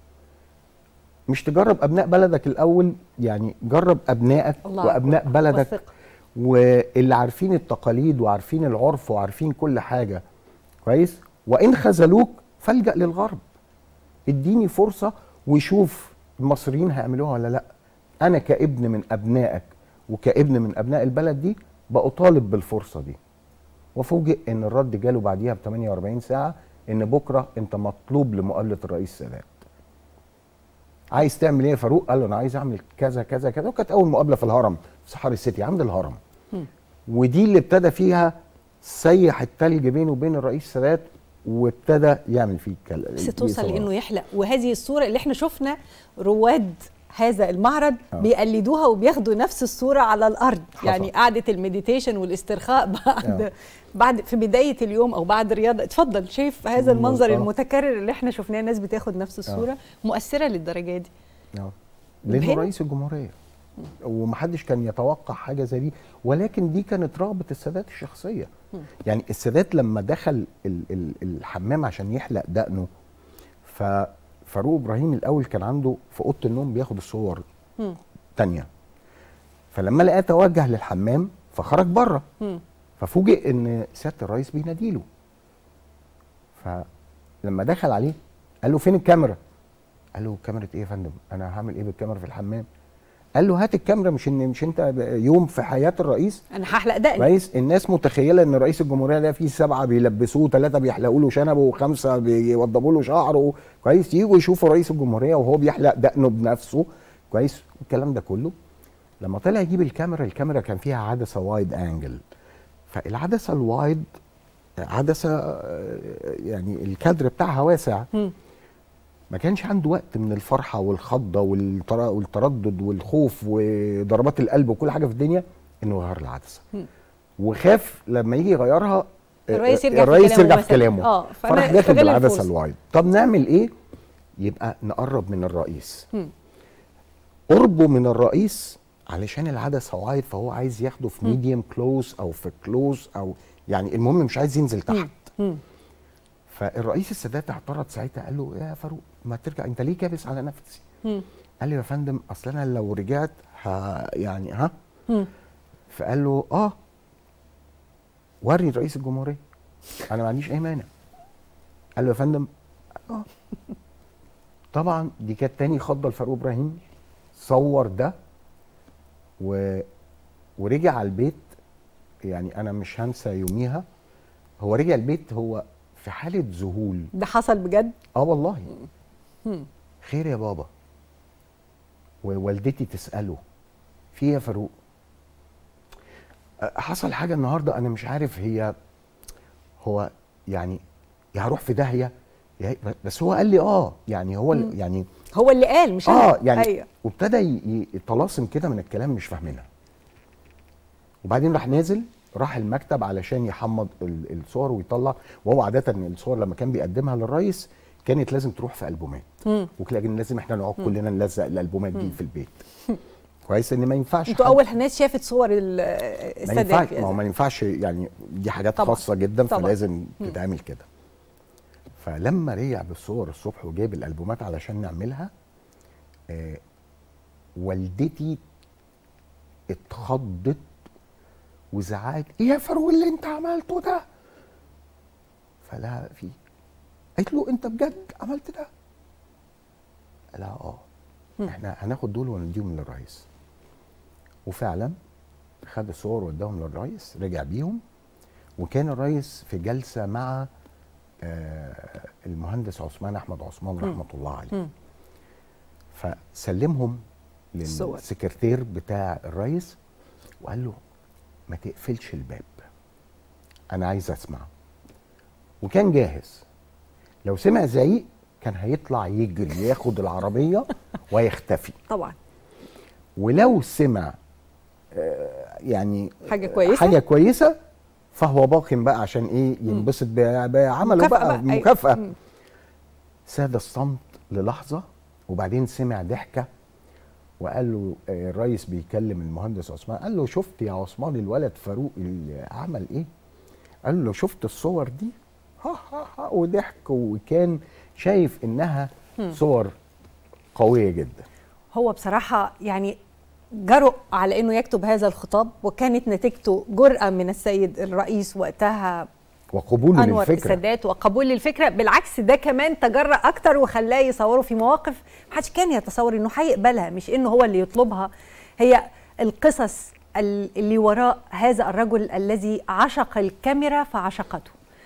مش تجرب ابناء بلدك الاول يعني جرب ابنائك الله وابناء أكبر. بلدك والثقة. واللي عارفين التقاليد وعارفين العرف وعارفين كل حاجه كويس وان خذلوك فالجا للغرب اديني فرصه وشوف المصريين هيعملوها ولا لا انا كابن من ابنائك وكابن من ابناء البلد دي بأطالب بالفرصه دي وفوجئ ان الرد جاله بعديها ب 48 ساعه ان بكره انت مطلوب لمقابله الرئيس السادات عايز تعمل ايه يا فاروق قال له انا عايز اعمل كذا كذا كذا وكانت اول مقابله في الهرم في صحاري السيتي عند الهرم مم. ودي اللي ابتدى فيها سيح التلج بينه وبين الرئيس السادات وابتدى يعمل فيه كلام بس توصل لانه يحلق وهذه الصوره اللي احنا شفنا رواد هذا المعرض آه. بيقلدوها وبياخدوا نفس الصوره على الارض حصل. يعني قعده المديتيشن والاسترخاء بعد آه. بعد في بدايه اليوم او بعد الرياضه اتفضل شايف هذا المنظر آه. المتكرر اللي احنا شفناه الناس بتاخد نفس الصوره مؤثره للدرجه دي اه لانه مبهرة. رئيس الجمهوريه ومحدش كان يتوقع حاجه زي دي ولكن دي كانت رغبه السادات الشخصيه يعني السادات لما دخل ال- ال- الحمام عشان يحلق دقنه ففاروق ابراهيم الاول كان عنده في اوضه النوم بياخد الصور مم. تانية فلما لقاه توجه للحمام فخرج بره مم. ففوجئ ان سياده الرئيس بيناديله فلما دخل عليه قال له فين الكاميرا قال له كاميرا ايه يا فندم انا هعمل ايه بالكاميرا في الحمام قال له هات الكاميرا مش ان مش انت يوم في حياه الرئيس انا هحلق دقني كويس الناس متخيله ان رئيس الجمهوريه ده فيه سبعه بيلبسوه ثلاثه بيحلقوا له شنبه وخمسه بيوضبوا له شعره كويس يجوا يشوفوا رئيس الجمهوريه وهو بيحلق دقنه بنفسه كويس الكلام ده كله لما طلع يجيب الكاميرا الكاميرا كان فيها عدسه وايد انجل فالعدسه الوايد عدسه آه، يعني الكادر بتاعها واسع مم. ما كانش عنده وقت من الفرحه والخضه والتر- والتردد والخوف وضربات القلب وكل حاجه في الدنيا انه يغير العدسه مم. وخاف لما يجي يغيرها الرئيس يرجع في الرئيس كلامه يرجع في مثلاً. كلامه آه، فأنا فراح داخل استغل بالعدسه الفرصة. الوايد طب نعمل ايه يبقى نقرب من الرئيس مم. قربه من الرئيس علشان العدسه وايد فهو عايز ياخده في ميديوم كلوز او في كلوز او يعني المهم مش عايز ينزل تحت مم. فالرئيس السادات اعترض ساعتها قال له يا فاروق ما ترجع انت ليه كابس على نفسي مم. قال له يا فندم اصل انا لو رجعت ها يعني ها مم. فقال له اه وري رئيس الجمهوريه انا ما عنديش اي مانع قال له يا فندم اه طبعا دي كانت تاني خضه لفاروق ابراهيم صور ده و... ورجع على البيت يعني انا مش هنسى يوميها هو رجع البيت هو في حاله ذهول ده حصل بجد اه والله مم. خير يا بابا ووالدتي تساله في إيه يا فاروق أه، حصل حاجه النهارده انا مش عارف هي هو يعني يا هروح في داهيه يا بس هو قال لي اه يعني هو ال- يعني هو اللي قال مش اه أنا. يعني أيوة. وابتدى ي- ي- طلاسم كده من الكلام مش فاهمينها وبعدين راح نازل راح المكتب علشان يحمض ال- الصور ويطلع وهو عاده الصور لما كان بيقدمها للرئيس كانت لازم تروح في البومات مم. وكان لازم احنا نقعد مم. كلنا نلزق الالبومات دي مم. في البيت كويس ان ما ينفعش انتوا حد- اول ناس شافت صور ال- ما السادات ينفعش في ما هو أزل. ما ينفعش يعني دي حاجات طبعاً. خاصه جدا طبعاً. فلازم مم. تتعمل كده فلما رجع بالصور الصبح وجاب الالبومات علشان نعملها آه والدتي اتخضت وزعقت ايه يا فاروق اللي انت عملته ده فلا في قالت له انت بجد عملت ده لا اه احنا هناخد دول ونديهم للرئيس وفعلا خد الصور واداهم للرئيس رجع بيهم وكان الرئيس في جلسه مع آه، المهندس عثمان احمد عثمان مم. رحمه الله عليه مم. فسلمهم الصور. للسكرتير بتاع الرئيس وقال له ما تقفلش الباب انا عايز اسمع وكان جاهز لو سمع زعيق كان هيطلع يجري ياخد العربيه ويختفي طبعا ولو سمع آه، يعني حاجه كويسه حاجه كويسه فهو باق بقى عشان ايه ينبسط ب- بعمله مكافأة بقى بقى، أيوة. مكافاه مم. ساد الصمت للحظه وبعدين سمع ضحكه وقال له آه، الرئيس بيكلم المهندس عثمان قال له شفت يا عثمان الولد فاروق اللي عمل ايه قال له شفت الصور دي ها ها ها وضحك وكان شايف انها مم. صور قويه جدا هو بصراحة يعني جرؤ على انه يكتب هذا الخطاب وكانت نتيجته جرأة من السيد الرئيس وقتها وقبوله انور للفكره السادات وقبول للفكره بالعكس ده كمان تجرأ اكتر وخلاه يصوره في مواقف محدش كان يتصور انه هيقبلها مش انه هو اللي يطلبها هي القصص ال- اللي وراء هذا الرجل الذي عشق الكاميرا فعشقته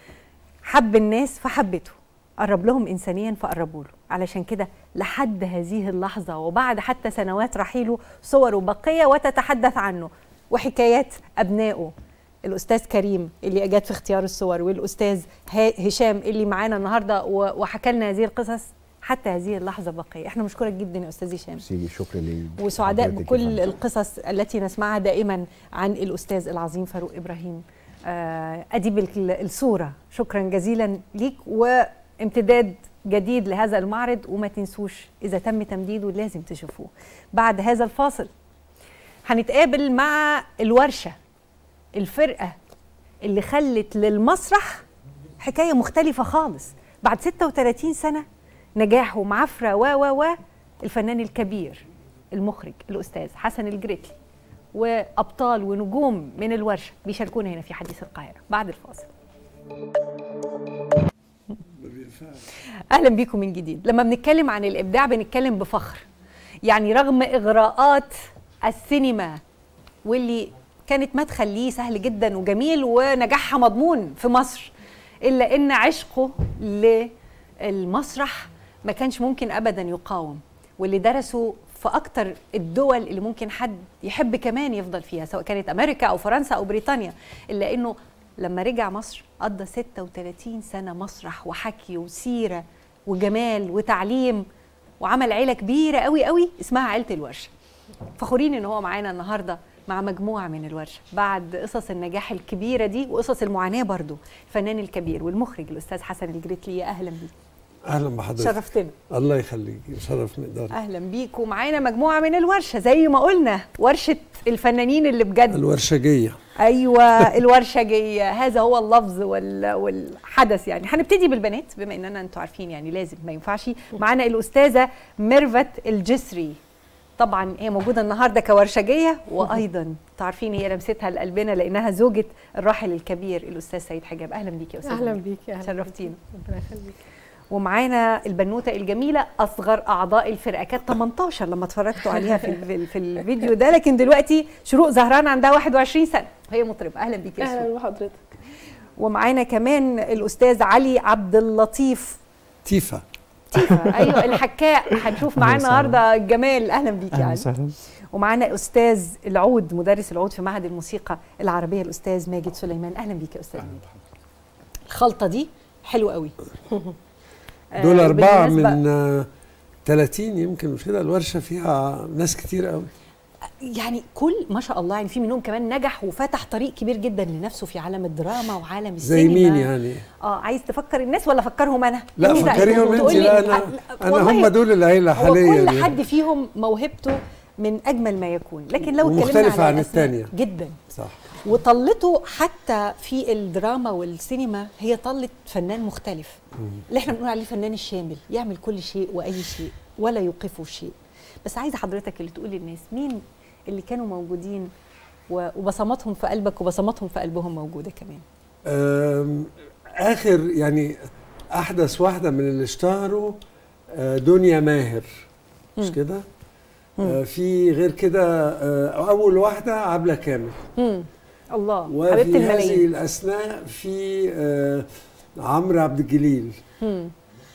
حب الناس فحبته قرب لهم انسانيا فقربوا له علشان كده لحد هذه اللحظه وبعد حتى سنوات رحيله صوره باقيه وتتحدث عنه وحكايات ابنائه الاستاذ كريم اللي اجاد في اختيار الصور والاستاذ ها- هشام اللي معانا النهارده و- وحكى لنا هذه القصص حتى هذه اللحظه باقيه احنا مشكورك جدا يا استاذ هشام سيدي شكرا لي وسعداء حضرتك يا بكل فندم. القصص التي نسمعها دائما عن الاستاذ العظيم فاروق ابراهيم آه، اديب ال- الصوره شكرا جزيلا ليك وامتداد جديد لهذا المعرض وما تنسوش اذا تم تمديده لازم تشوفوه بعد هذا الفاصل هنتقابل مع الورشه الفرقه اللي خلت للمسرح حكايه مختلفه خالص بعد 36 سنه نجاح ومعفره و و و الفنان الكبير المخرج الاستاذ حسن الجريتلي وابطال ونجوم من الورشه بيشاركونا هنا في حديث القاهره بعد الفاصل اهلا بيكم من جديد لما بنتكلم عن الابداع بنتكلم بفخر يعني رغم اغراءات السينما واللي كانت مدخل ليه سهل جدا وجميل ونجاحها مضمون في مصر الا ان عشقه للمسرح ما كانش ممكن ابدا يقاوم واللي درسوا في اكتر الدول اللي ممكن حد يحب كمان يفضل فيها سواء كانت امريكا او فرنسا او بريطانيا الا انه لما رجع مصر قضى 36 سنه مسرح وحكي وسيره وجمال وتعليم وعمل عيله كبيره قوي قوي اسمها عيله الورشه فخورين ان هو معانا النهارده مع مجموعه من الورشه بعد قصص النجاح الكبيره دي وقصص المعاناه برضو الفنان الكبير والمخرج الاستاذ حسن الجريتلي اهلا بيك اهلا بحضرتك شرفتنا الله يخليك شرف مقدار اهلا بيك ومعانا مجموعه من الورشه زي ما قلنا ورشه الفنانين اللي بجد الورشجيه ايوه الورشجيه هذا هو اللفظ وال... والحدث يعني هنبتدي بالبنات بما اننا انتوا عارفين يعني لازم ما ينفعش معانا الاستاذه ميرفت الجسري طبعا هي موجوده النهارده كورشجيه وايضا انتوا عارفين هي لمستها لقلبنا لانها زوجة الراحل الكبير الاستاذ سيد حجاب اهلا بيك يا استاذ اهلا ميرفت. بيك اهلا شرفتينا ربنا يخليك ومعانا البنوته الجميله اصغر اعضاء الفرقه كانت 18 لما اتفرجتوا عليها في ال- في الفيديو ده لكن دلوقتي شروق زهران عندها 21 سنه هي مطربه اهلا بيك يا شروق اهلا بحضرتك ومعانا كمان الاستاذ علي عبد اللطيف تيفا تيفا ايوه الحكاء هنشوف معاه أهلا وسهلا. النهارده الجمال اهلا بيك يا اهلا علي وسهلا ومعانا استاذ العود مدرس العود في معهد الموسيقى العربيه الاستاذ ماجد سليمان اهلا بيك يا استاذ ماجد الخلطه دي حلوه قوي آه، دول أربعة بالمناسبة- من آه، 30 يمكن مش كده الورشة فيها ناس كتير قوي يعني كل ما شاء الله يعني في منهم كمان نجح وفتح طريق كبير جدا لنفسه في عالم الدراما وعالم السينما زي مين يعني؟ اه عايز تفكر الناس ولا افكرهم انا لا مين رأيك؟ فكريهم انت وتقولي- لا انا لا، انا والله هم دول العيلة هو حاليا كل يعني. حد فيهم موهبته من اجمل ما يكون لكن لو اتكلمنا ومختلفة على عن الأسماء التانية. جدا صح وطلته حتى في الدراما والسينما هي طلت فنان مختلف اللي احنا بنقول عليه فنان الشامل يعمل كل شيء واي شيء ولا يوقفه شيء بس عايزه حضرتك اللي تقول للناس مين اللي كانوا موجودين و- وبصماتهم في قلبك وبصماتهم في قلبهم موجوده كمان آم، اخر يعني احدث واحده من اللي اشتهروا آه، دنيا ماهر مش مم. كده آه، في غير كده آه، اول واحده عبله كامل مم. الله حبيبه وفي هذه الملايين الاثناء في آه، عمرو عبد الجليل مم.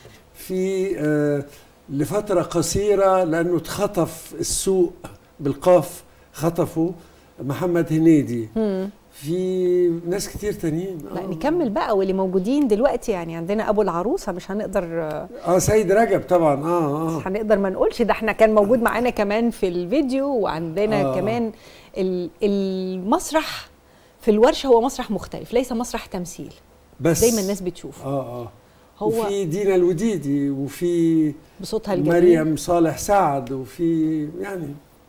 في آه، لفتره قصيره لانه اتخطف السوق بالقاف خطفوا محمد هنيدي مم. في ناس كتير تانيين لا نكمل بقى واللي موجودين دلوقتي يعني عندنا ابو العروسه مش هنقدر آه، اه سيد رجب طبعا اه مش اه هنقدر ما نقولش ده احنا كان موجود معانا كمان في الفيديو وعندنا آه. آه. كمان ال- المسرح في الورشه هو مسرح مختلف ليس مسرح تمثيل بس زي ما الناس بتشوف اه اه هو وفي دينا الوديدي وفي بصوتها الجميل مريم صالح سعد وفي يعني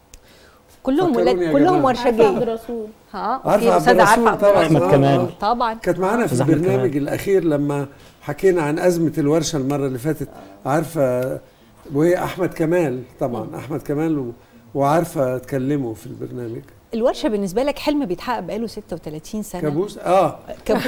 كلهم فكروني ولاد يا كلهم جماعة. عارفة عبد ورشجيه الرسول ها عارفة أوكي، عبد أستاذة الرسول عارفة طبعا عبد آه، الرسول. آه. طبعا كانت معانا في أستاذ أحمد البرنامج كمال. الاخير لما حكينا عن ازمه الورشه المره اللي فاتت عارفه وهي احمد كمال طبعا احمد كمال و- وعارفه اتكلموا في البرنامج الورشه بالنسبه لك حلم بيتحقق بقاله 36 سنه كابوس اه كابوس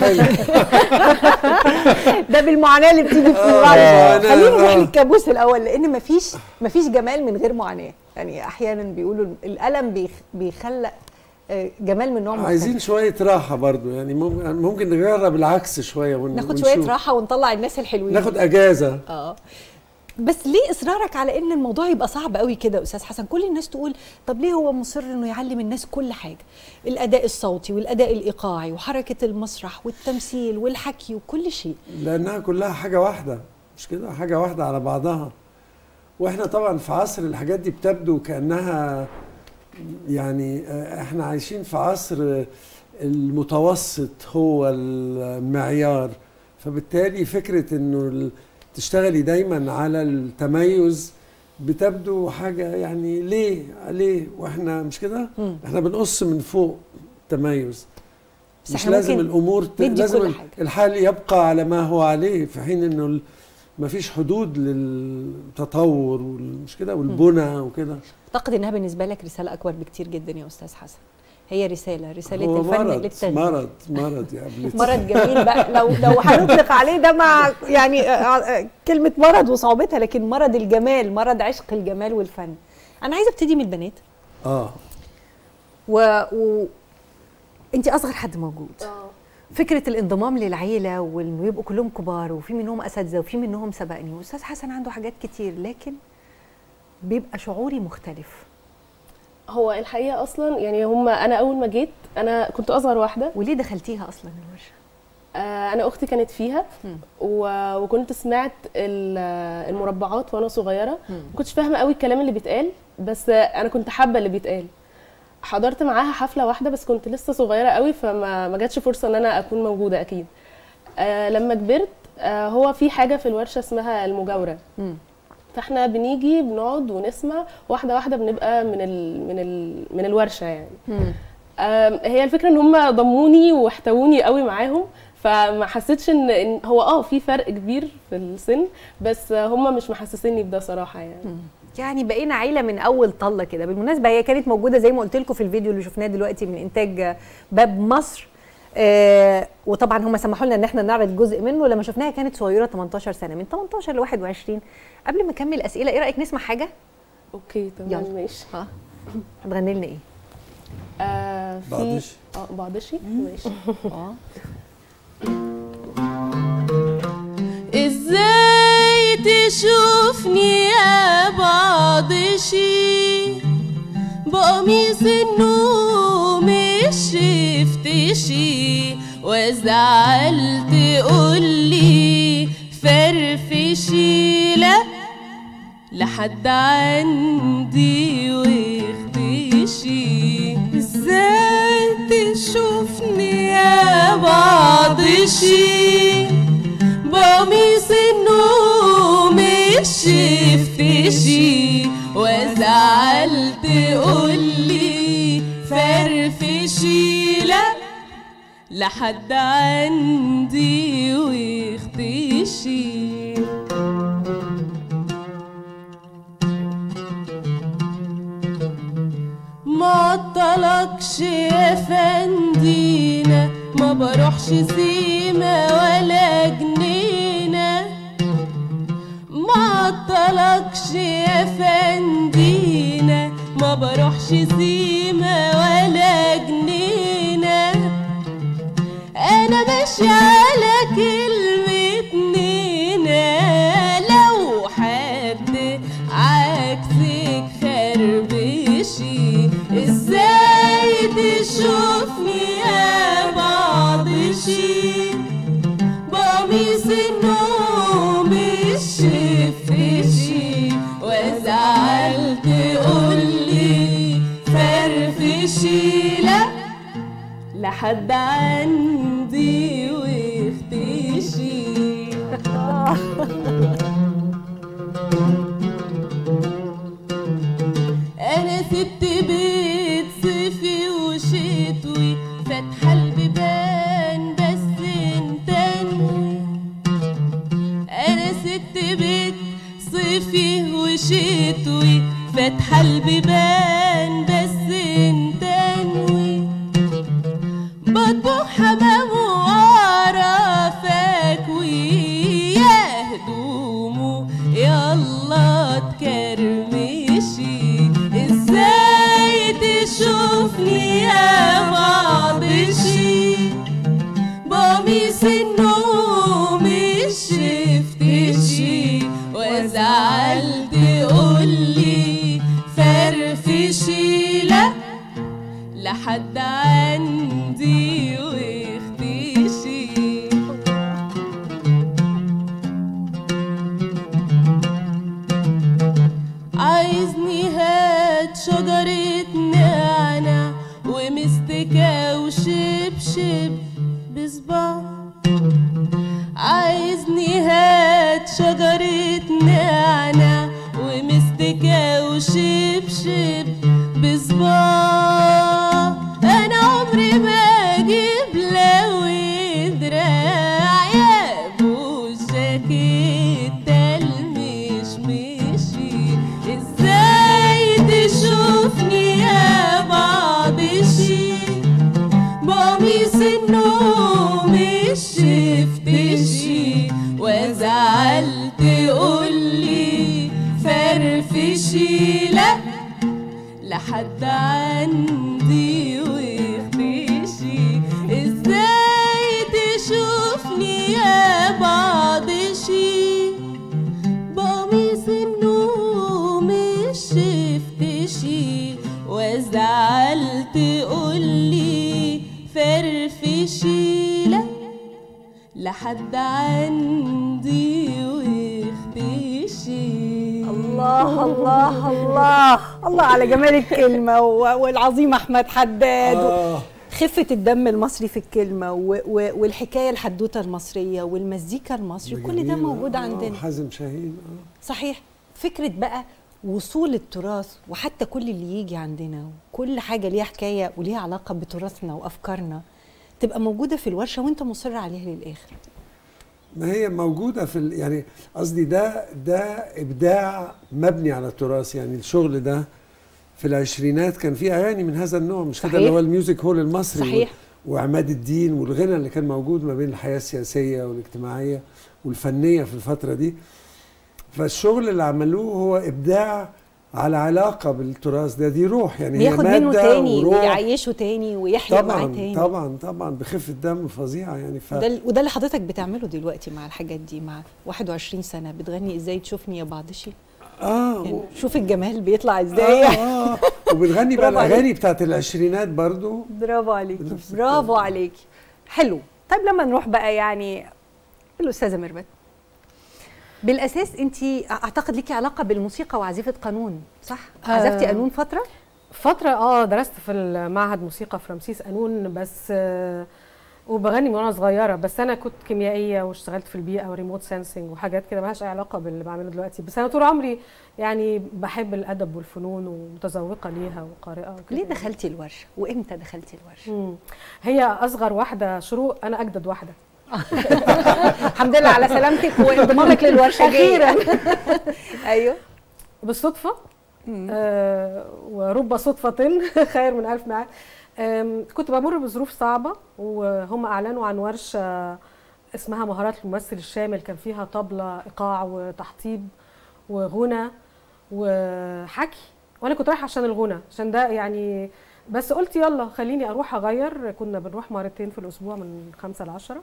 ده بالمعاناه اللي بتيجي في آه، الورشه أنا- خلينا نروح آه. للكابوس الاول لان مفيش مفيش جمال من غير معاناه يعني احيانا بيقولوا الالم بيخ بيخلق آه، جمال من نوع عايزين مختلف شويه راحه برضو يعني ممكن ممكن نجرب العكس شويه ون ناخد ونشوف. شويه راحه ونطلع الناس الحلوين ناخد اجازه اه بس ليه اصرارك على ان الموضوع يبقى صعب قوي كده يا استاذ حسن كل الناس تقول طب ليه هو مصر انه يعلم الناس كل حاجه الاداء الصوتي والاداء الايقاعي وحركه المسرح والتمثيل والحكي وكل شيء لانها كلها حاجه واحده مش كده حاجه واحده على بعضها واحنا طبعا في عصر الحاجات دي بتبدو كانها يعني آه، احنا عايشين في عصر آه، المتوسط هو المعيار فبالتالي فكره انه ال- تشتغلي دايما على التميز بتبدو حاجه يعني ليه ليه واحنا مش كده مم. احنا بنقص من فوق التميز بس مش إحنا لازم ممكن الامور ت... ندي لازم كل ال- حاجة. الحال يبقى على ما هو عليه في حين انه ال... ما فيش حدود للتطور والمش كده والبنى وكده اعتقد انها بالنسبه لك رساله اكبر بكتير جدا يا استاذ حسن هي رساله رساله هو الفن مرض للتغيير مرض مرض يا قبل مرض جميل بقى لو لو هنطلق عليه ده مع يعني آه، آه، كلمه مرض وصعوبتها لكن مرض الجمال مرض عشق الجمال والفن انا عايزه ابتدي من البنات اه و, و... انت اصغر حد موجود فكره الانضمام للعيله وانه يبقوا كلهم كبار وفي منهم اساتذه وفي منهم سبقني واستاذ حسن عنده حاجات كتير لكن بيبقى شعوري مختلف هو الحقيقه اصلا يعني هم انا اول ما جيت انا كنت اصغر واحده وليه دخلتيها اصلا الورشه آه انا اختي كانت فيها و... وكنت سمعت ال- المربعات وانا صغيره ما كنتش فاهمه قوي الكلام اللي بيتقال بس انا كنت حابه اللي بيتقال حضرت معاها حفله واحده بس كنت لسه صغيره قوي فما ما جاتش فرصه ان انا اكون موجوده اكيد آه لما كبرت آه هو في حاجه في الورشه اسمها المجاوره فاحنا بنيجي بنقعد ونسمع واحده واحده بنبقى من ال من ال من الورشه يعني آم، هي الفكره ان هم ضموني واحتووني قوي معاهم فما حسيتش ان إن هو اه في فرق كبير في السن بس هم مش محسسيني بده صراحه يعني يعني بقينا عيله من اول طله كده بالمناسبه هي كانت موجوده زي ما قلت لكم في الفيديو اللي شفناه دلوقتي من انتاج باب مصر آه وطبعا هم سمحوا لنا ان احنا نعرض جزء منه لما شفناها كانت صغيره 18 سنه من 18 ل 21 قبل ما اكمل اسئله ايه رايك نسمع حاجه اوكي تمام يلا. ماشي ها هتغني لنا ايه آه في بعضشي. اه بعضشي ماشي اه ازاي تشوفني يا بعضشي بقميص النوم شفتشي وزعل تقولي فرفشي لا لحد عندي واختشي ازاي تشوفني يا بعضشي بقميص النوم شفتشي وزعل تقولي فرفشي لا لحد عندي واختشي ما عطلكش يا فندينا ما بروحش سيما ولا جنينة ما عطلكش يا فندينا ما بروحش سيما ولا جنينة انا ماشي على كلمة نينا لو حد عكسك خربشي ازاي تشوفني يا بعضشي بقميص النوم شفتشي وزعل تقولي فرفشي لا لحد عندي واختشي انا سبت بيت صيفي وشتوي فاتحه البيبان بس انت انوي انا سبت بيت صيفي وشتوي فاتحه البيبان بس انت انوي بطبخ حمام وعرفك ويا هدومه يلا تكرمشي ازاي تشوفني يا بعضشي بقميص النوم شفتشي وزعل تقولي فرفشي لا لحد عندي واختشي عايزني هات شجرة نعناع ومستكة وشبشب بصباع عايزني هات شجرة نعناع ومستكة وشبشب بصباع انا عمري ما اجيب لو دراع يا ابو الجاكيتة المشمشي ازاي تشوفني يا بعضشي مش شفتش وزعلت قولي فرفشي لا لحد عندي واختشي ازاي تشوفني يا بعض شي بقميص النوم مش شفتشي وزعلت قولي فرفشي لا لحد عندي واختشي الله الله الله الله على جمال الكلمة و- والعظيم أحمد حداد آه. خفة الدم المصري في الكلمة و- و- والحكاية الحدوتة المصرية والمزيكا المصري كل ده جميل. موجود آه، عندنا حازم شاهين آه. صحيح فكرة بقى وصول التراث وحتى كل اللي يجي عندنا وكل حاجة ليها حكاية وليها علاقة بتراثنا وأفكارنا تبقى موجودة في الورشة وانت مصر عليها للآخر ما هي موجودة في ال... يعني قصدي ده ده إبداع مبني على التراث يعني الشغل ده في العشرينات كان فيه أغاني من هذا النوع مش كده صحيح. اللي هو الميوزك هول المصري صحيح. و... وعماد الدين والغنى اللي كان موجود ما بين الحياة السياسية والاجتماعية والفنية في الفترة دي فالشغل اللي عملوه هو إبداع على علاقة بالتراث ده دي روح يعني هي بياخد منه مادة تاني وروح. ويعيشه تاني ويحيا معاه طبعا تاني طبعا طبعا بخفة دم فظيعة يعني ف... وده, وده اللي حضرتك بتعمله دلوقتي مع الحاجات دي مع 21 سنة بتغني ازاي تشوفني يا بعض شيء اه يعني و... شوف الجمال بيطلع ازاي آه آه وبتغني بقى برافو عليك. الاغاني بتاعت العشرينات برضو برافو عليكي بنفس برافو عليكي حلو طيب لما نروح بقى يعني الاستاذه ميرفت بالاساس انت اعتقد ليكي علاقه بالموسيقى وعزيفه قانون صح آه. عزفتي قانون فتره فترة اه درست في المعهد موسيقى في رمسيس قانون بس آه وبغني من وانا صغيرة بس انا كنت كيميائية واشتغلت في البيئة وريموت سensing وحاجات كده مالهاش اي علاقة باللي بعمله دلوقتي بس انا طول عمري يعني بحب الادب والفنون ومتذوقة ليها وقارئة وكده ليه دخلتي الورشه وامتى دخلتي الورشه مم. هي اصغر واحده شروق انا اجدد واحده الحمد لله على سلامتك وانضمامك للورشه أخيراً. ايوه بالصدفه آه ورب صدفه خير من الف معاد آم، كنت بمر بظروف صعبه وهم اعلنوا عن ورشه اسمها مهارات الممثل الشامل كان فيها طبله ايقاع وتحطيب وغنى وحكي وانا كنت رايحه عشان الغنى عشان ده يعني بس قلت يلا خليني اروح اغير كنا بنروح مرتين في الاسبوع من خمسة لعشرة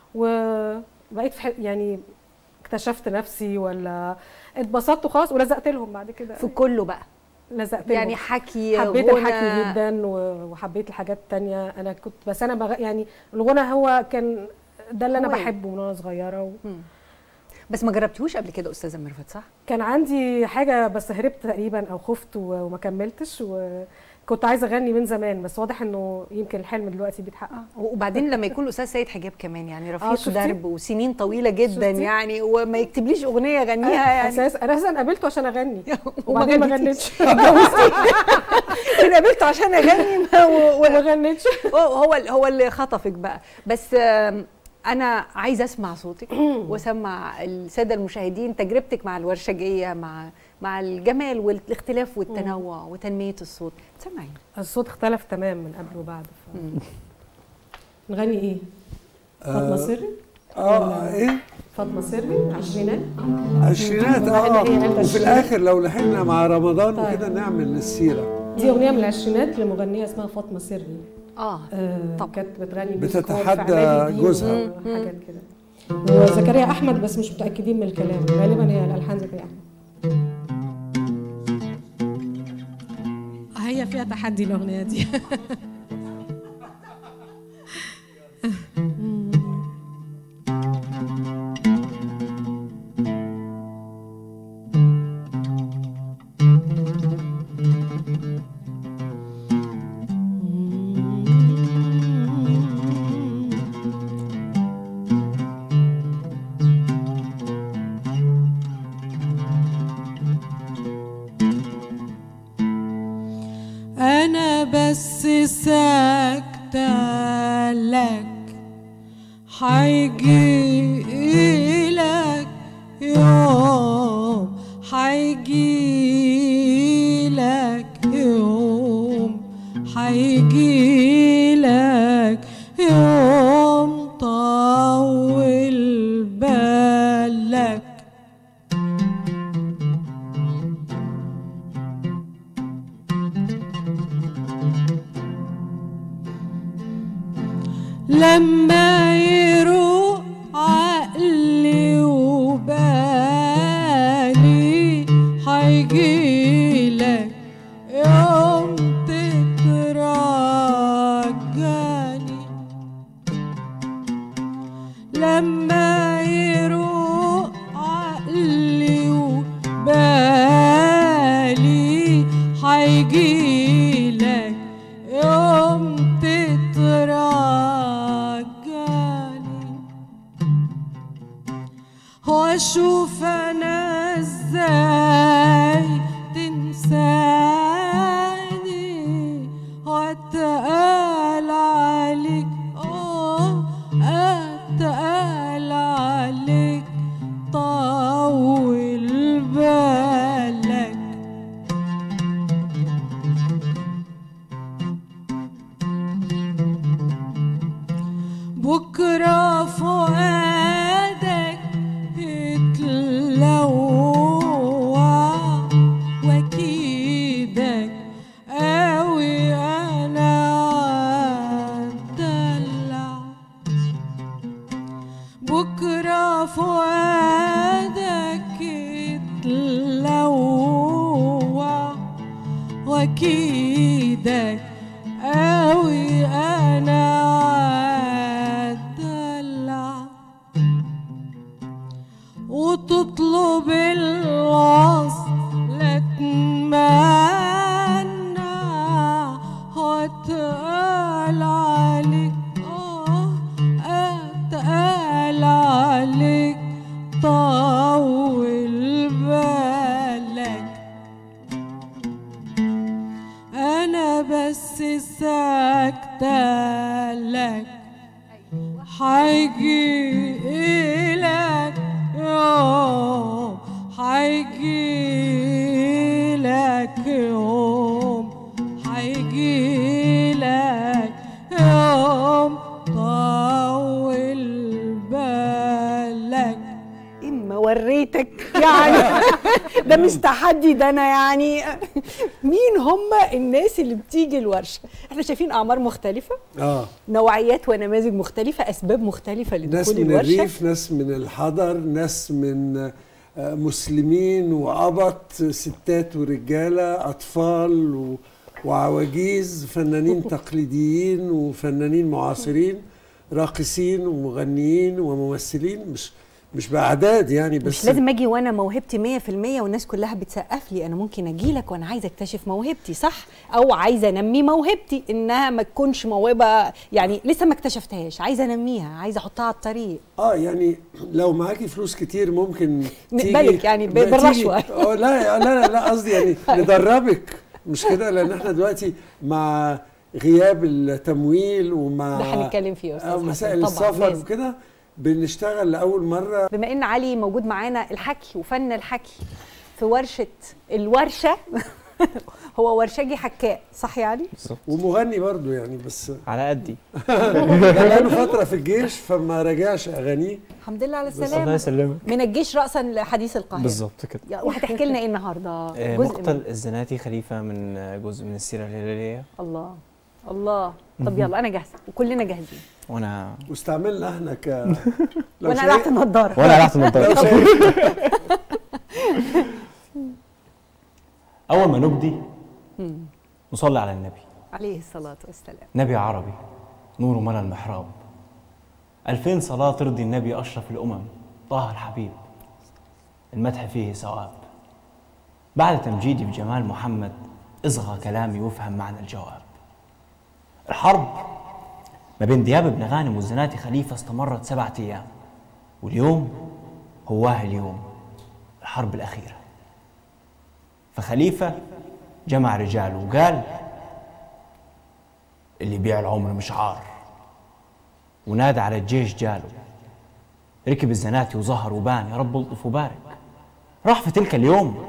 وبقيت في ح- يعني اكتشفت نفسي ولا اتبسطت خالص ولزقت لهم بعد كده في كله بقى لزقت لهم يعني حكي حبيت غنى. الحكي جدا و- وحبيت الحاجات التانية انا كنت بس انا بغ... يعني الغنى هو كان ده اللي انا هواية. بحبه من وانا صغيره و... بس ما جربتيهوش قبل كده استاذه ميرفت صح كان عندي حاجه بس هربت تقريبا او خفت و- وما كملتش وكنت عايزه اغني من زمان بس واضح انه يمكن الحلم دلوقتي بيتحقق وبعدين لما يكون الاستاذ سيد حجاب كمان يعني آه، رفيق شفتي؟ درب وسنين طويله جدا شفتي؟ يعني وما يكتبليش اغنيه اغنيها يعني اساس انا اساسا قابلته عشان اغني وما وبعدين ما غنيتيش. غنيتش اتجوزتي انا قابلته عشان اغني ما- و- و- وما غنيتش هو هو هو اللي خطفك بقى بس آم، انا عايزه اسمع صوتك واسمع الساده المشاهدين تجربتك مع الورشجيه مع مع الجمال والاختلاف والتنوع وتنميه الصوت سمعيني الصوت اختلف تمام من قبل وبعد ف... نغني ايه؟ فاطمه سري؟ اه ايه فاطمه سري عشرينات عشرينات بما إن اه هي عيلة وفي عشرينات. الاخر لو لحقنا مع رمضان طيب. وكده نعمل السيره دي اغنيه من العشرينات لمغنيه اسمها فاطمه سري اه طب كانت بتغني ميوزك هول في بتتحدى إعدادي دي جوزها. وحاجات كده وزكريا احمد بس مش متاكدين من الكلام غالبا هي الالحان زكريا احمد هي فيها تحدي الاغنيه دي أنا بس ساكتة لك حيجي لك يوم حيجي لك يوم حيجي لك يوم لما يروق عقلي وبالي هيجيلك يوم تترجاني لما يروق عقلي وبالي هيجيلك يوم تترجاني واشوف انا ازاي تنساني واتقال عليك اه اتقال عليك طول بالك بكرة فؤادك يتلوع واكيدك قوي انا اتدلع بكرة فؤادك يتلوع واكيدك قوي انا اتدلع وتطلب الوصل اتمنى واتقال عليك اه اتقال عليك طول بالك انا بس ساكتة لك حيجي لك يوم حيجي لك يوم حيجي لك يوم طول بالك اما وريتك يعني ده مش تحدي ده انا يعني مين هم الناس اللي بتيجي الورشه احنا شايفين اعمار مختلفه اه نوعيات ونماذج مختلفه اسباب مختلفه ناس لدخول من الورشه الريف ناس من الحضر ناس من آه، مسلمين وأبط ستات ورجالة أطفال و... وعواجيز فنانين تقليديين وفنانين معاصرين راقصين ومغنيين وممثلين مش مش بأعداد يعني بس مش لازم اجي وانا موهبتي 100% والناس كلها بتسقف لي انا ممكن اجي لك وانا عايزه اكتشف موهبتي صح او عايزه انمي موهبتي انها ما تكونش موهبه يعني لسه ما اكتشفتهاش عايزه انميها عايزه احطها على الطريق اه يعني لو معاكي فلوس كتير ممكن نقبلك يعني ب- ما تيجي- بالرشوة. اه لا لا لا لا قصدي يعني ندربك مش كده لان احنا دلوقتي مع غياب التمويل ومع ده هنتكلم فيه يا أستاذ آه، حسن. مسائل طبعاً، السفر لازم. وكده بنشتغل لاول مره بما ان علي موجود معانا الحكي وفن الحكي في ورشه الورشه هو ورشجي حكاء صح يا علي ومغني برضو يعني بس على قدي بقاله فتره في الجيش فما راجعش اغانيه الحمد لله على بس الله السلامه يسلمك من الجيش راسا لحديث القاهره بالظبط كده يا- وهتحكي لنا ايه النهارده آه، جزء مقتل من- الزناتي خليفة من آه، جزء من السيرة الهلالية الله الله طب مهم. يلا انا جاهزه وكلنا جاهزين وأنا واستعملنا احنا ك لو وانا شايف- قلعت النضاره وأنا قلعت النضارة. لو شايف- أول ما نبدي مم. نصلي على النبي عليه الصلاه والسلام نبي عربي نوره ملا المحراب ألفين صلاة ترضي النبي أشرف الأمم طه الحبيب المدح فيه ثواب بعد تمجيدي بجمال محمد اصغى كلامي وافهم معنى الجواب الحرب ما بين دياب بن غانم والزناتي خليفة استمرت سبعة أيام واليوم هواه اليوم الحرب الأخيرة فخليفة جمع رجاله وقال اللي يبيع العمر مش عار ونادى على الجيش جاله ركب الزناتي وظهر وبان يا رب الطف وبارك راح في تلك اليوم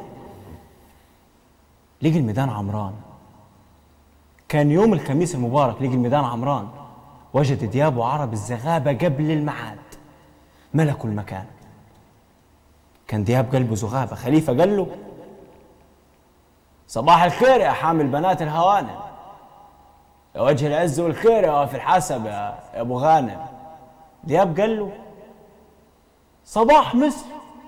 لقي الميدان عمران كان يوم الخميس المبارك لقي الميدان عمران وجد دياب وعرب الزغابة قبل الميعاد ملكوا المكان كان دياب قلبه زغابة خليفة قال له صباح الخير يا حامل بنات الهوانم يا وجه العز والخير يا في الحسب يا يا ابو غانم دياب قال له صباح مثل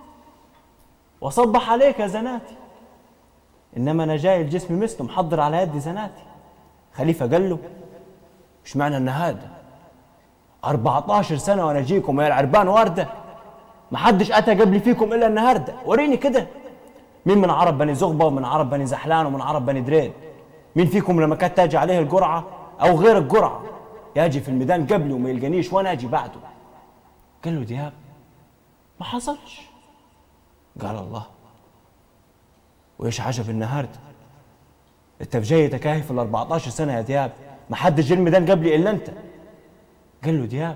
وصبح عليك يا زناتي انما انا جاي الجسم مثله محضر على يدي زناتي خليفه قال له ايش معنى ان هذا 14 سنه وانا اجيكم يا العربان ورده ما حدش اتى قبلي فيكم الا النهارده وريني كده مين من عرب بني زغبه ومن عرب بني زحلان ومن عرب بني دريد مين فيكم لما كانت تاجي عليه القرعه او غير القرعه يجي في الميدان قبلي وما يلقانيش وانا اجي بعده قال له دياب ما حصلش قال الله وايش عجب النهارده انت في جاي تكاهي في ال 14 سنه يا دياب ما حد جه الميدان قبلي الا انت قال له دياب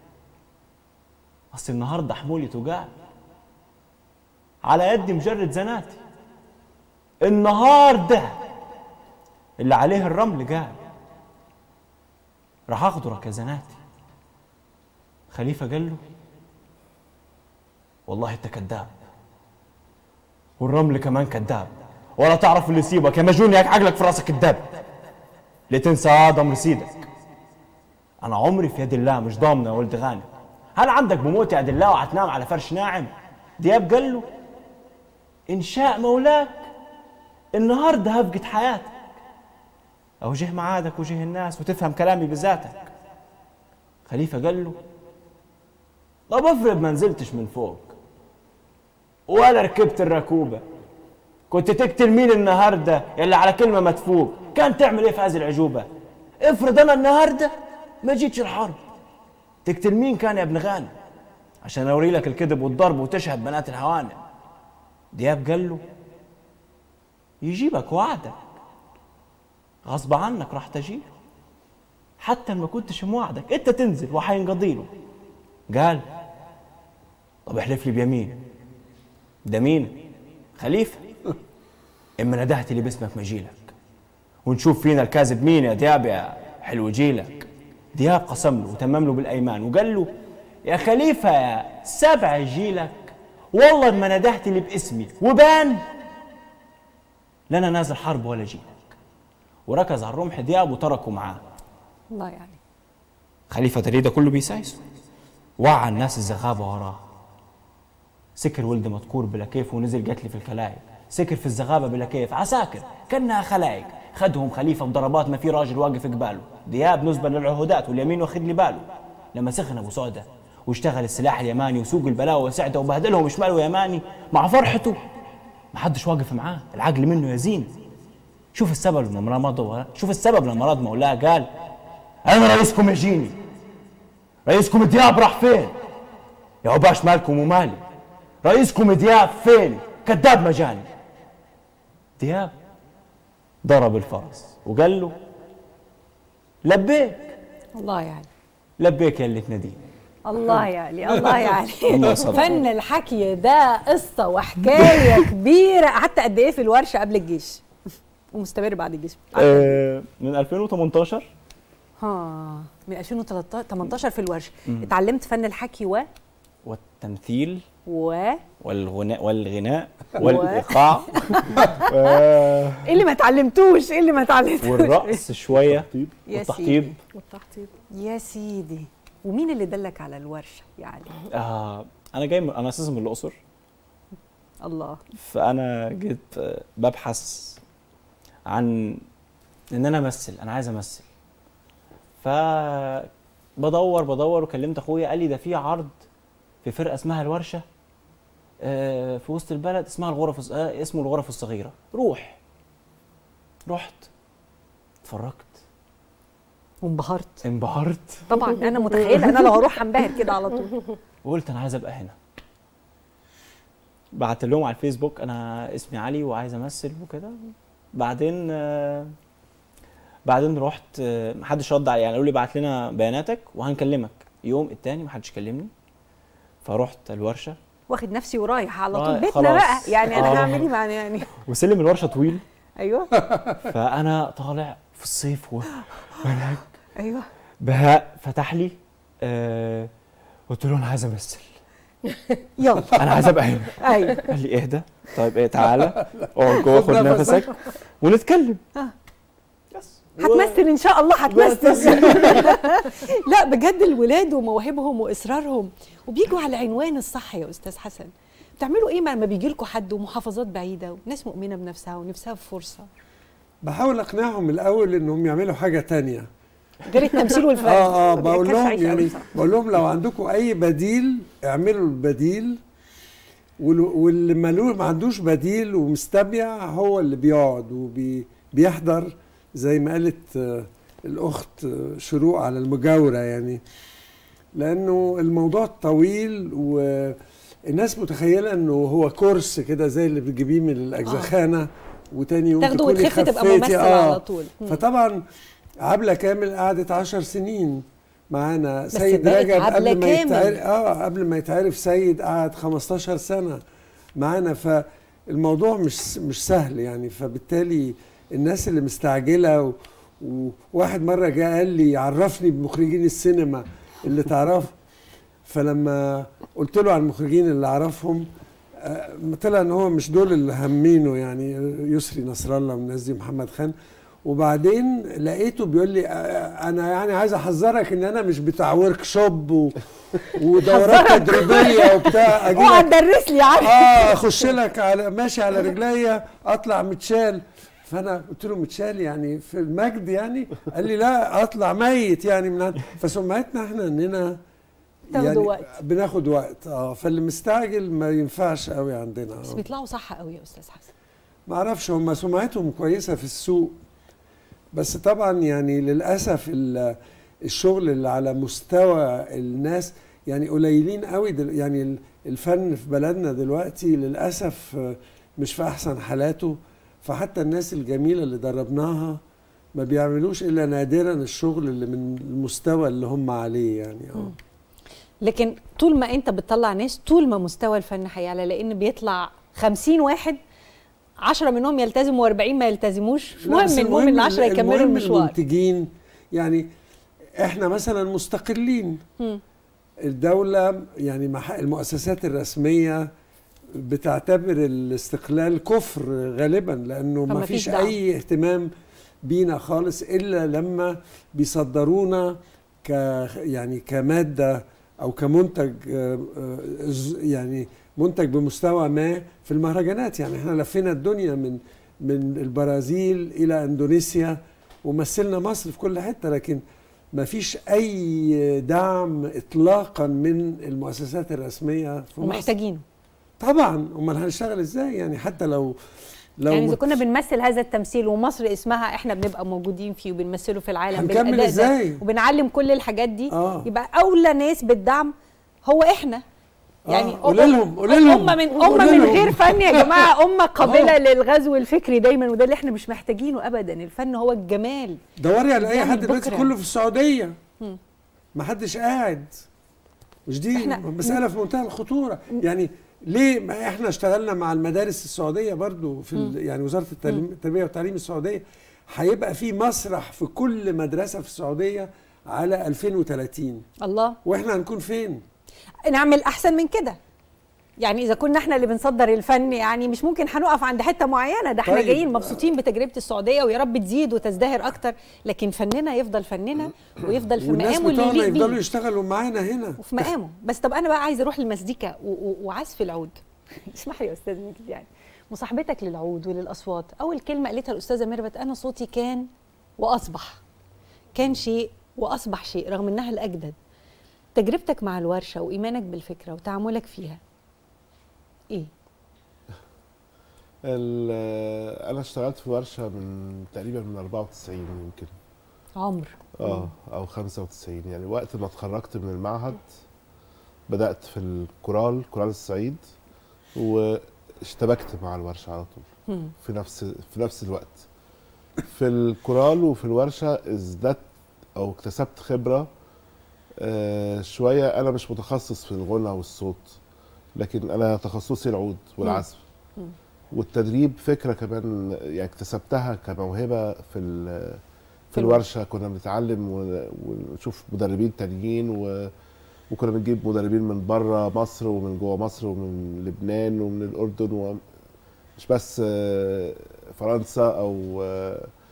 اصل النهارده حمولي توجعني على يدي مجرد زناتي النهار ده اللي عليه الرمل قال راح اخضرك يا زناتي خليفه قال له والله انت كذاب والرمل كمان كذاب ولا تعرف اللي يسيبك يا مجنون ياك عقلك في راسك كذاب لتنسى ادم رصيدك انا عمري في يد الله مش ضامنه يا ولد غانم هل عندك بموت يا عبد الله وهتنام على فرش ناعم دياب قال له ان شاء مولاك النهارده هفقد حياتك او جه معادك وجه الناس وتفهم كلامي بذاتك خليفه قال له طب افرض ما نزلتش من فوق ولا ركبت الركوبه كنت تقتل مين النهارده يلي على كلمه ما تفوق كان تعمل ايه في هذه العجوبه افرض انا النهارده ما جيتش الحرب تقتل مين كان يا ابن غانم عشان اوري لك الكذب والضرب وتشهد بنات الهوانم دياب قال له يجيبك وعدك غصب عنك راح تجيله حتى ما كنتش موعدك انت تنزل وحينقضي له قال طب احلف لي بيمين ده مين خليفه اما ندهت لي باسمك ما جيلك ونشوف فينا الكاذب مين يا دياب يا حلو جيلك دياب قسم له وتمم له بالايمان وقال له يا خليفه يا سبع جيلك والله ما ندهت لي باسمي وبان لا انا نازل حرب ولا جيلك وركز على الرمح دياب وتركه معاه الله يعني خليفه تريده كله بيسايسه وعى الناس الزغابه وراه سكر ولد مذكور بلا كيف ونزل قتلي في الخلايق سكر في الزغابه بلا كيف عساكر كانها خلايق خدهم خليفه بضربات ما في راجل واقف قباله دياب نسبه للعهودات واليمين واخد لي باله لما سخن ابو سعده واشتغل السلاح اليماني وسوق البلاوه وسعده وبهدلهم شمال ويماني مع فرحته ما حدش واقف معاه العقل منه يزين شوف السبب لما مرض شوف السبب لما مرض مولاه قال انا رئيسكم يجيني رئيسكم دياب راح فين يا عباش مالكم ومالي رئيسكم دياب فين كذاب مجاني دياب ضرب الفرس وقال له لبيك الله يعني لبيك يا اللي تناديني الله يعني الله يعني الله يصلح. فن الحكي ده قصه وحكايه كبيره قعدت قد ايه في الورشه قبل الجيش ومستمر بعد الجيش آه من 2018 ها من 2013 18 في الورشه مم. اتعلمت فن الحكي و والتمثيل و والغناء والغناء والايقاع و... ايه اللي ما اتعلمتوش ايه اللي ما اتعلمتوش والرقص شويه يا والتحطيب سيدي والتحطيب يا سيدي ومين اللي دلك على الورشه يعني آه انا جاي من انا اساسا من الاقصر الله فانا جيت آه، ببحث عن ان انا امثل انا عايز امثل ف بدور بدور وكلمت اخويا قال لي ده في عرض في فرقه اسمها الورشه آه، في وسط البلد اسمها الغرف الص- آه، اسمه الغرف الصغيره روح رحت اتفرجت وانبهرت انبهرت طبعا انا متخيله انا لو هروح هنبهر كده على طول وقلت انا عايز ابقى هنا بعت لهم على الفيسبوك انا اسمي علي وعايز امثل وكده بعدين آه، بعدين رحت آه، محدش رد علي يعني قالوا لي بعت لنا بياناتك وهنكلمك يوم التاني محدش كلمني فرحت الورشه واخد نفسي ورايح على طول رايح بيتنا خلاص. بقى يعني انا آه. هعمل ايه مع يعني وسلم الورشه طويل ايوه فانا طالع في الصيف و... وهناك ايوه بهاء فتح لي آه قلت له انا عايز امثل يلا انا عايز ابقى هنا ايوه قال لي اهدى طيب ايه تعالى اقعد جوه خد خد نفسك. نفسك ونتكلم آه. هتمثل ان شاء الله هتمثل لا بجد الولاد ومواهبهم واصرارهم وبيجوا على العنوان الصح يا استاذ حسن بتعملوا ايه لما بيجي لكم حد ومحافظات بعيده وناس مؤمنه بنفسها ونفسها في فرصه بحاول اقنعهم الاول انهم يعملوا حاجه تانية غير التمثيل والفن اه اه بقول كانش لهم عايش قوي يعني بصراحة. بقول لهم لو عندكم اي بديل اعملوا البديل وال- واللي مالوش ما عندوش بديل ومستبيع هو اللي بيقعد وبيحضر زي ما قالت آه، الاخت آه، شروق على المجاوره يعني لانه الموضوع طويل والناس متخيله انه هو كورس كده زي اللي بتجيبيه من الاجزخانه وتاني يوم تاخده تكوني وتخفي تبقى خفيتي. ممثل على طول. مم. فطبعا عبله كامل قعدت عشر سنين معانا بس سيد بقت رجب عبلة قبل ما كامل. يتعرف اه قبل ما يتعرف سيد قعد 15 سنه معانا فالموضوع مش مش سهل يعني فبالتالي الناس اللي مستعجله و... وواحد مره جه قال لي عرفني بمخرجين السينما اللي تعرف فلما قلت له على المخرجين اللي اعرفهم آه، طلع ان هو مش دول اللي هامينه يعني يسري نصر الله والناس دي محمد خان وبعدين لقيته بيقول لي آه، انا يعني عايز احذرك ان انا مش بتاع ورك شوب و... ودورات حذرك. تدريبيه وبتاع اجي اوعى لك- تدرس لي عارف اه اخش لك على ماشي على رجليا اطلع متشال فانا قلت له متشال يعني في المجد يعني قال لي لا اطلع ميت يعني من عند- فسمعتنا احنا اننا تاخدوا وقت. بناخد وقت اه فاللي مستعجل ما ينفعش قوي عندنا بس آه. بيطلعوا صح قوي يا استاذ حسن ما اعرفش هم سمعتهم كويسه في السوق بس طبعا يعني للاسف ال- الشغل اللي على مستوى الناس يعني قليلين قوي دل يعني ال- الفن في بلدنا دلوقتي للاسف آه، مش في احسن حالاته فحتى الناس الجميله اللي دربناها ما بيعملوش الا نادرا الشغل اللي من المستوى اللي هم عليه يعني اه لكن طول ما انت بتطلع ناس طول ما مستوى الفن هيعلى لان بيطلع 50 واحد 10 منهم يلتزموا و40 ما يلتزموش مش لا، بس مهم المهم ال 10 يكملوا المهم المشوار المنتجين يعني احنا مثلا مستقلين مم. الدولة يعني مح- المؤسسات الرسمية بتعتبر الاستقلال كفر غالبا لأنه فما ما فيش فيش دعم. أي اهتمام بينا خالص إلا لما بيصدرونا ك يعني كمادة أو كمنتج آه، آه، ز- يعني منتج بمستوى ما في المهرجانات يعني احنا لفينا الدنيا من من البرازيل إلى إندونيسيا ومثلنا مصر في كل حتة لكن ما فيش اي دعم اطلاقا من المؤسسات الرسميه في مصر ومحتاجينه طبعا امال هنشتغل ازاي يعني حتى لو لو يعني اذا كنا بنمثل هذا التمثيل ومصر اسمها احنا بنبقى موجودين فيه وبنمثله في العالم هنكمل بالأداء ده إزاي؟ وبنعلم كل الحاجات دي آه. يبقى اولى ناس بالدعم هو احنا يعني آه، قولي لهم- قولي لهم. امه من قولي امه من لهم. غير فن يا جماعه امه قابله آه. للغزو الفكري دايما وده اللي احنا مش محتاجينه ابدا الفن هو الجمال دوري على اي بيعمل حد دلوقتي بكرة. كله في السعوديه مم. ما حدش قاعد مش دي إحنا- مساله في منتهى الخطوره يعني ليه ما احنا اشتغلنا مع المدارس السعوديه برضو في ال- يعني وزاره التعليم التربيه والتعليم السعوديه هيبقى في مسرح في كل مدرسه في السعوديه على 2030 الله واحنا هنكون فين نعمل احسن من كده يعني اذا كنا احنا اللي بنصدر الفن يعني مش ممكن هنقف عند حته معينه ده احنا طيب. جايين مبسوطين بتجربه السعوديه ويا رب تزيد وتزدهر اكتر لكن فننا يفضل فننا ويفضل في والناس مقامه اللي بتوعنا يليق يفضلوا بيه يشتغلوا معانا هنا وفي مقامه بس طب انا بقى عايزه اروح للمزيكا و- و- وعزف العود اسمح لي يا استاذ مجدي يعني مصاحبتك للعود وللاصوات اول كلمه قالتها الاستاذه ميرفت انا صوتي كان واصبح كان شيء واصبح شيء رغم انها الاجدد تجربتك مع الورشه وايمانك بالفكره وتعاملك فيها ايه ال- انا اشتغلت في ورشه من تقريبا من 94 يمكن عمر اه او 95 يعني وقت ما اتخرجت من المعهد بدات في الكورال كورال الصعيد واشتبكت مع الورشه على طول مم. في نفس في نفس الوقت في الكورال وفي الورشه ازددت او اكتسبت خبره آه شويه انا مش متخصص في الغنى والصوت لكن انا تخصصي العود والعزف مم. والتدريب فكره كمان يعني اكتسبتها كموهبه في ال- في في الورشه كنا بنتعلم ون- ونشوف مدربين تانيين و وكنا بنجيب مدربين من بره مصر ومن جوه مصر ومن لبنان ومن الاردن ومش بس آه، فرنسا او آه،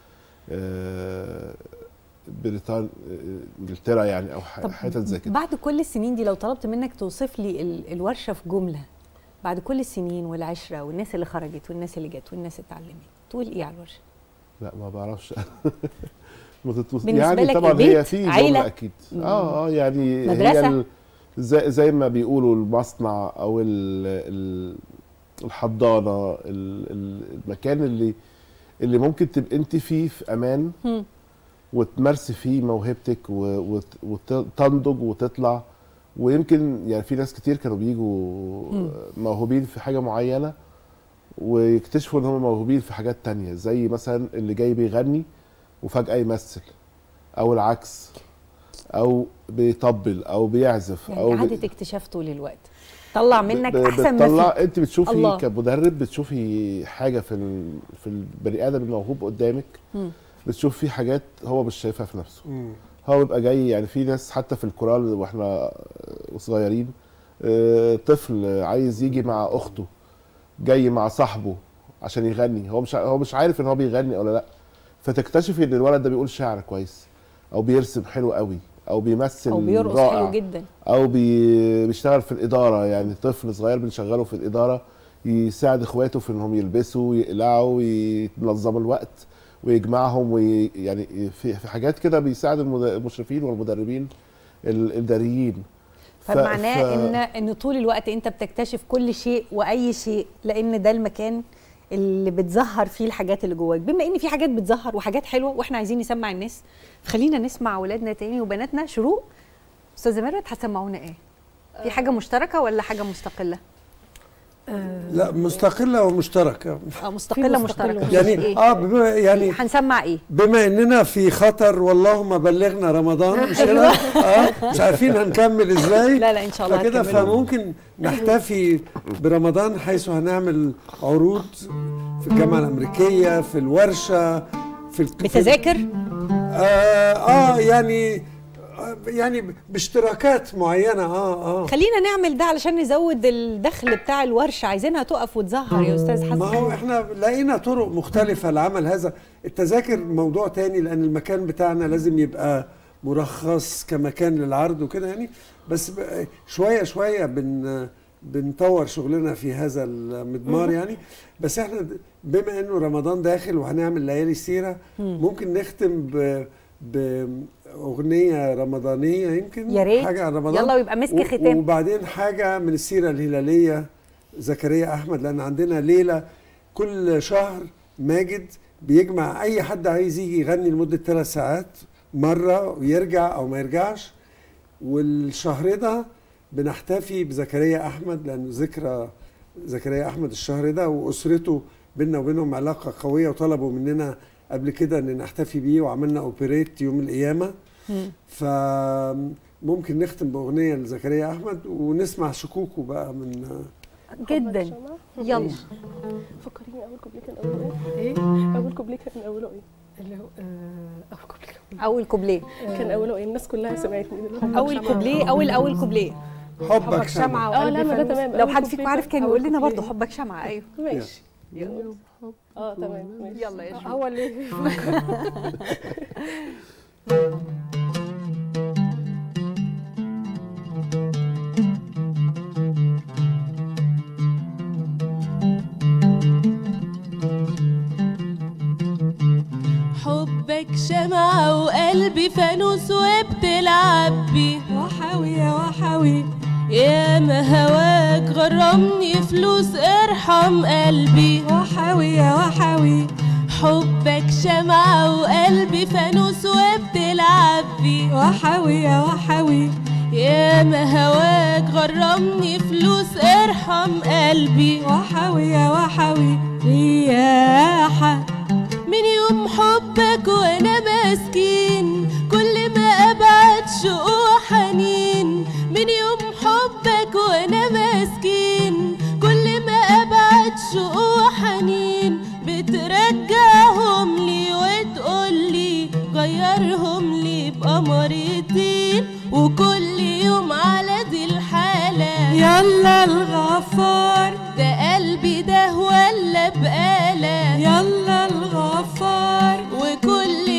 آه، بريطانيا انجلترا يعني او ح- طب حتت زي كده بعد كل السنين دي لو طلبت منك توصف لي ال- الورشه في جمله بعد كل السنين والعشره والناس اللي خرجت والناس اللي جت والناس اللي اتعلمت تقول ايه على الورشه؟ لا ما بعرفش ما تتوص- بالنسبة يعني لك طبعا البيت، هي في عيلة؟ جمله اكيد اه اه يعني مدرسة؟ هي ال- زي زي ما بيقولوا المصنع او ال ال الحضانه ال- ال- المكان اللي اللي ممكن تبقى انت فيه في امان هم. وتمارسي فيه موهبتك و- وت- وتنضج وتطلع ويمكن يعني في ناس كتير كانوا بيجوا مم. موهوبين في حاجه معينه ويكتشفوا ان هم موهوبين في حاجات تانية زي مثلا اللي جاي بيغني وفجأة يمثل او العكس او بيطبل او بيعزف يعني او بي- اعاده اكتشاف طول الوقت طلع منك ب- احسن ما بتطلع فيك انت بتشوفي الله. كمدرب بتشوفي حاجه في ال... في البني ادم الموهوب قدامك مم. بتشوف فيه حاجات هو مش شايفها في نفسه هو بيبقى جاي يعني في ناس حتى في الكورال واحنا صغيرين آه، طفل عايز يجي مع اخته جاي مع صاحبه عشان يغني هو مش ع- هو مش عارف ان هو بيغني ولا لا فتكتشفي ان الولد ده بيقول شعر كويس او بيرسم حلو قوي او بيمثل او بيرقص رائع حلو جدا او بي- بيشتغل في الاداره يعني طفل صغير بنشغله في الاداره يساعد اخواته في انهم يلبسوا ويقلعوا وينظموا الوقت ويجمعهم وي يعني في في حاجات كده بيساعد المد- المشرفين والمدربين ال- الاداريين ف- فمعناه ف- ان ان طول الوقت انت بتكتشف كل شيء واي شيء لان ده المكان اللي بتظهر فيه الحاجات اللي جواك بما ان في حاجات بتظهر وحاجات حلوه واحنا عايزين نسمع الناس خلينا نسمع اولادنا تاني وبناتنا شروق استاذه ميرت هتسمعونا ايه في حاجه مشتركه ولا حاجه مستقله لا مستقله ومشتركه اه مستقله مشتركه يعني إيه؟ اه بما يعني هنسمع ايه بما اننا في خطر واللهم بلغنا رمضان مش كده اه مش عارفين هنكمل ازاي لا لا ان شاء الله فكده هتكملوا. فممكن نحتفي برمضان حيث هنعمل عروض في الجامعه الامريكيه في الورشه في ال- في- بتذاكر آه, اه يعني آه يعني باشتراكات معينه اه اه خلينا نعمل ده علشان نزود الدخل بتاع الورشه عايزينها تقف وتظهر يا استاذ حسن ما هو احنا لقينا طرق مختلفة لعمل هذا التذاكر موضوع تاني لأن المكان بتاعنا لازم يبقى مرخص كمكان للعرض وكده يعني بس ب- شوية شوية بن بنطور شغلنا في هذا المضمار يعني بس احنا د- بما انه رمضان داخل وهنعمل ليالي سيرة ممكن نختم ب بأغنية رمضانية يمكن يا ريت. حاجة عن رمضان يلا ويبقى مسك و- ختام. وبعدين حاجة من السيرة الهلالية زكريا أحمد لأن عندنا ليلة كل شهر ماجد بيجمع أي حد عايز يجي يغني لمدة ثلاث ساعات مرة ويرجع أو ما يرجعش والشهر ده بنحتفي بزكريا أحمد لأنه ذكرى زكريا أحمد الشهر ده وأسرته بينا وبينهم علاقة قوية وطلبوا مننا قبل كده إن نحتفي بيه وعملنا أوبريت يوم القيامة فممكن نختم بأغنية لزكريا أحمد ونسمع شكوكه بقى من جدا يلا فكريني اول كوبليه كان اوله ايه؟ اول كوبليه كان اوله ايه؟ اللي هو آه، اول كوبليه كان اول كوبليه كان اوله ايه؟ الناس كلها سمعتني دلوقتي اول كوبليه اول اول كوبليه حبك شمعة اه لا ما ده تمام لو أول حد كوبليه فيكم عارف كان أول يقول لنا كوبليه. برضه حبك شمعة ايوه ماشي يلا اه تمام ماشي يلا يا هو اللي حبك شمعة وقلبي فانوس وبتلعب بيه وحاوي يا وحاوي يا ما هواك غرمني فلوس ارحم قلبي وحاوي يا وحاوي حبك شمعة وقلبي فانوس وبتلعب بيه وحاوي يا وحاوي يا ما هواك غرمني فلوس ارحم قلبي وحاوي يا وحاوي رياحة من يوم حبك وانا مسكين كل ما ابعد شوق حنين من يوم حبك وانا مسكين كل ما ابعد شوق حنين بترجعهم لي وتقولي غيرهم لي بقمرتين وكل يوم على دي الحالة يلا الغفار ده قلبي ده ولا بقالة يلا الغفار وكل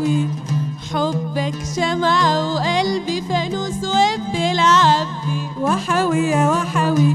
وحوي حبك شمعة وقلبي فانوس وبتلعب بيه وحوي يا وحوي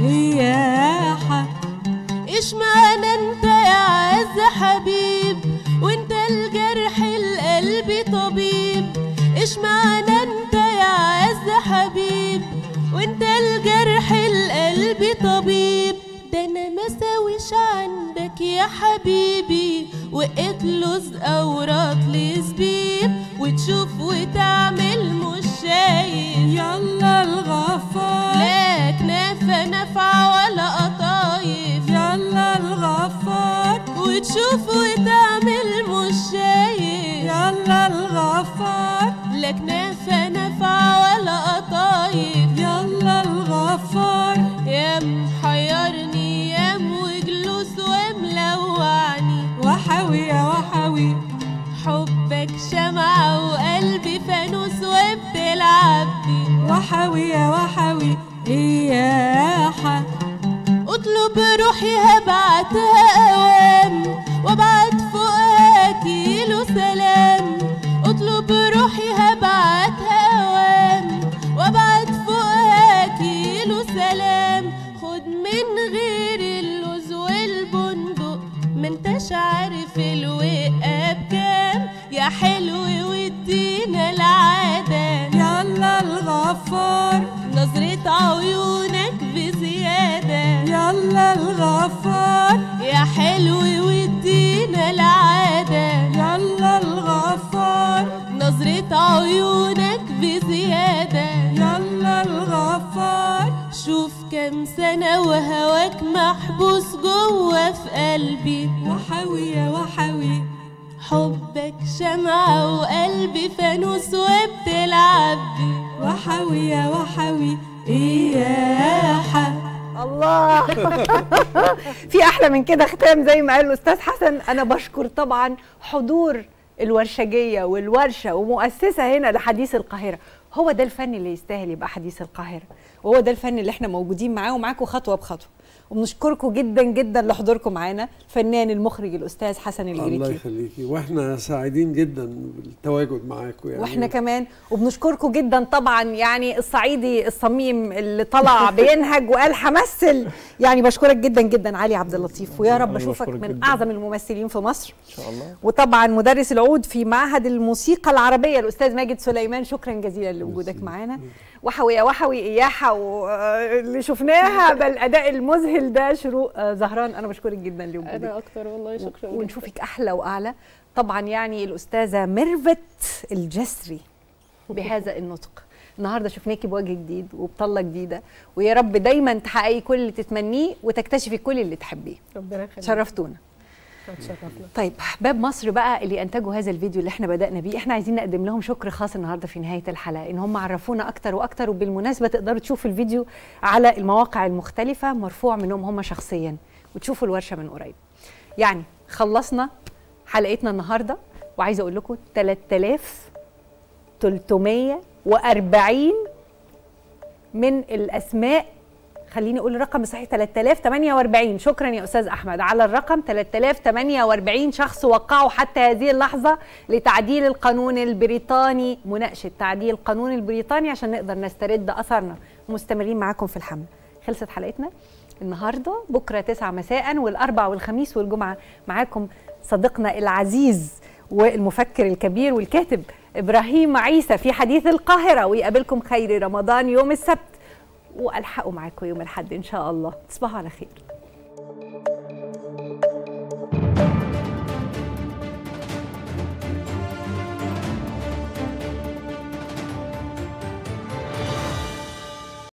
رياحة اشمعنى انت يا عز حبيب وانت الجرح القلب طبيب اشمعنى انت يا عز حبيب وانت الجرح القلب طبيب ده انا ما ساويش عندك يا حبيبي واطلز اوراق لزبيب وتشوف وتعمل مش شايف يلا الغفار لا كنافة نافعة ولا قطايف يلا الغفار وتشوف وتعمل مش شايف يلا الغفار لا كنافة نافعة ولا قطايف يلا الغفار يا محيرني يا وجلوس وملوعني وحوي يا وحوي حبك شمعة وقلبي فانوس وبتلعب بيه وحوي يا وحوي رياحة اطلب روحي هبعتها اوام وابعت فوقها كيلو سلام اطلب روحي هبعتها اوام وابعت فوقها كيلو سلام خد من غير اللوز والبندق ما انتش عارف الوقة بكام يا حلو وادينا العادة يلا الغفار نظرة عيونك بزيادة يلا الغفار يا حلو وادينا العادة يلا الغفار نظرة عيونك بزيادة يلا الغفار شوف كم سنة وهواك محبوس جوه في قلبي وحوي يا وحوي حبك شمعة وقلبي فانوس وبتلعب بيه وحوي يا وحوي رياحة الله في احلى من كده ختام زي ما قال الاستاذ حسن انا بشكر طبعا حضور الورشجيه والورشه ومؤسسه هنا لحديث القاهره هو ده الفن اللي يستاهل يبقى حديث القاهره وهو ده الفن اللي احنا موجودين معاه ومعاكم خطوه بخطوه وبنشكركم جدا جدا لحضوركم معانا الفنان المخرج الاستاذ حسن الله الجريكي يخليكي واحنا سعيدين جدا بالتواجد معاكم يعني واحنا كمان وبنشكركم جدا طبعا يعني الصعيدي الصميم اللي طلع بينهج وقال همثل يعني بشكرك جدا جدا علي عبد اللطيف ويا رب أنا اشوفك بشكرك من جداً. اعظم الممثلين في مصر ان شاء الله وطبعا مدرس العود في معهد الموسيقى العربيه الاستاذ ماجد سليمان شكرا جزيلا لوجودك معانا وحوي يا وحوي اياحه واللي شفناها بالاداء المذهل ده شروق آه، زهران انا بشكرك جدا لوجودك انا اكتر والله شكرا جداً. ونشوفك احلى واعلى طبعا يعني الاستاذه ميرفت الجسري بهذا النطق النهارده شفناكي بوجه جديد وبطله جديده ويا رب دايما تحققي كل اللي تتمنيه وتكتشفي كل اللي تحبيه ربنا يخليك شرفتونا اتشرفنا طيب باب مصر بقى اللي انتجوا هذا الفيديو اللي احنا بدانا بيه احنا عايزين نقدم لهم شكر خاص النهارده في نهايه الحلقه ان هم عرفونا اكتر واكتر وبالمناسبه تقدروا تشوفوا الفيديو على المواقع المختلفه مرفوع منهم هم شخصيا وتشوفوا الورشه من قريب يعني خلصنا حلقتنا النهارده وعايزه اقول لكم 3340 من الاسماء خليني اقول الرقم الصحيح 3048 شكرا يا استاذ احمد على الرقم 3048 شخص وقعوا حتى هذه اللحظه لتعديل القانون البريطاني مناقشه تعديل القانون البريطاني عشان نقدر نسترد اثرنا مستمرين معاكم في الحمله خلصت حلقتنا النهارده بكره 9 مساء والاربع والخميس والجمعه معاكم صديقنا العزيز والمفكر الكبير والكاتب ابراهيم عيسى في حديث القاهره ويقابلكم خير رمضان يوم السبت والحقوا معاكم يوم الاحد ان شاء الله تصبحوا على خير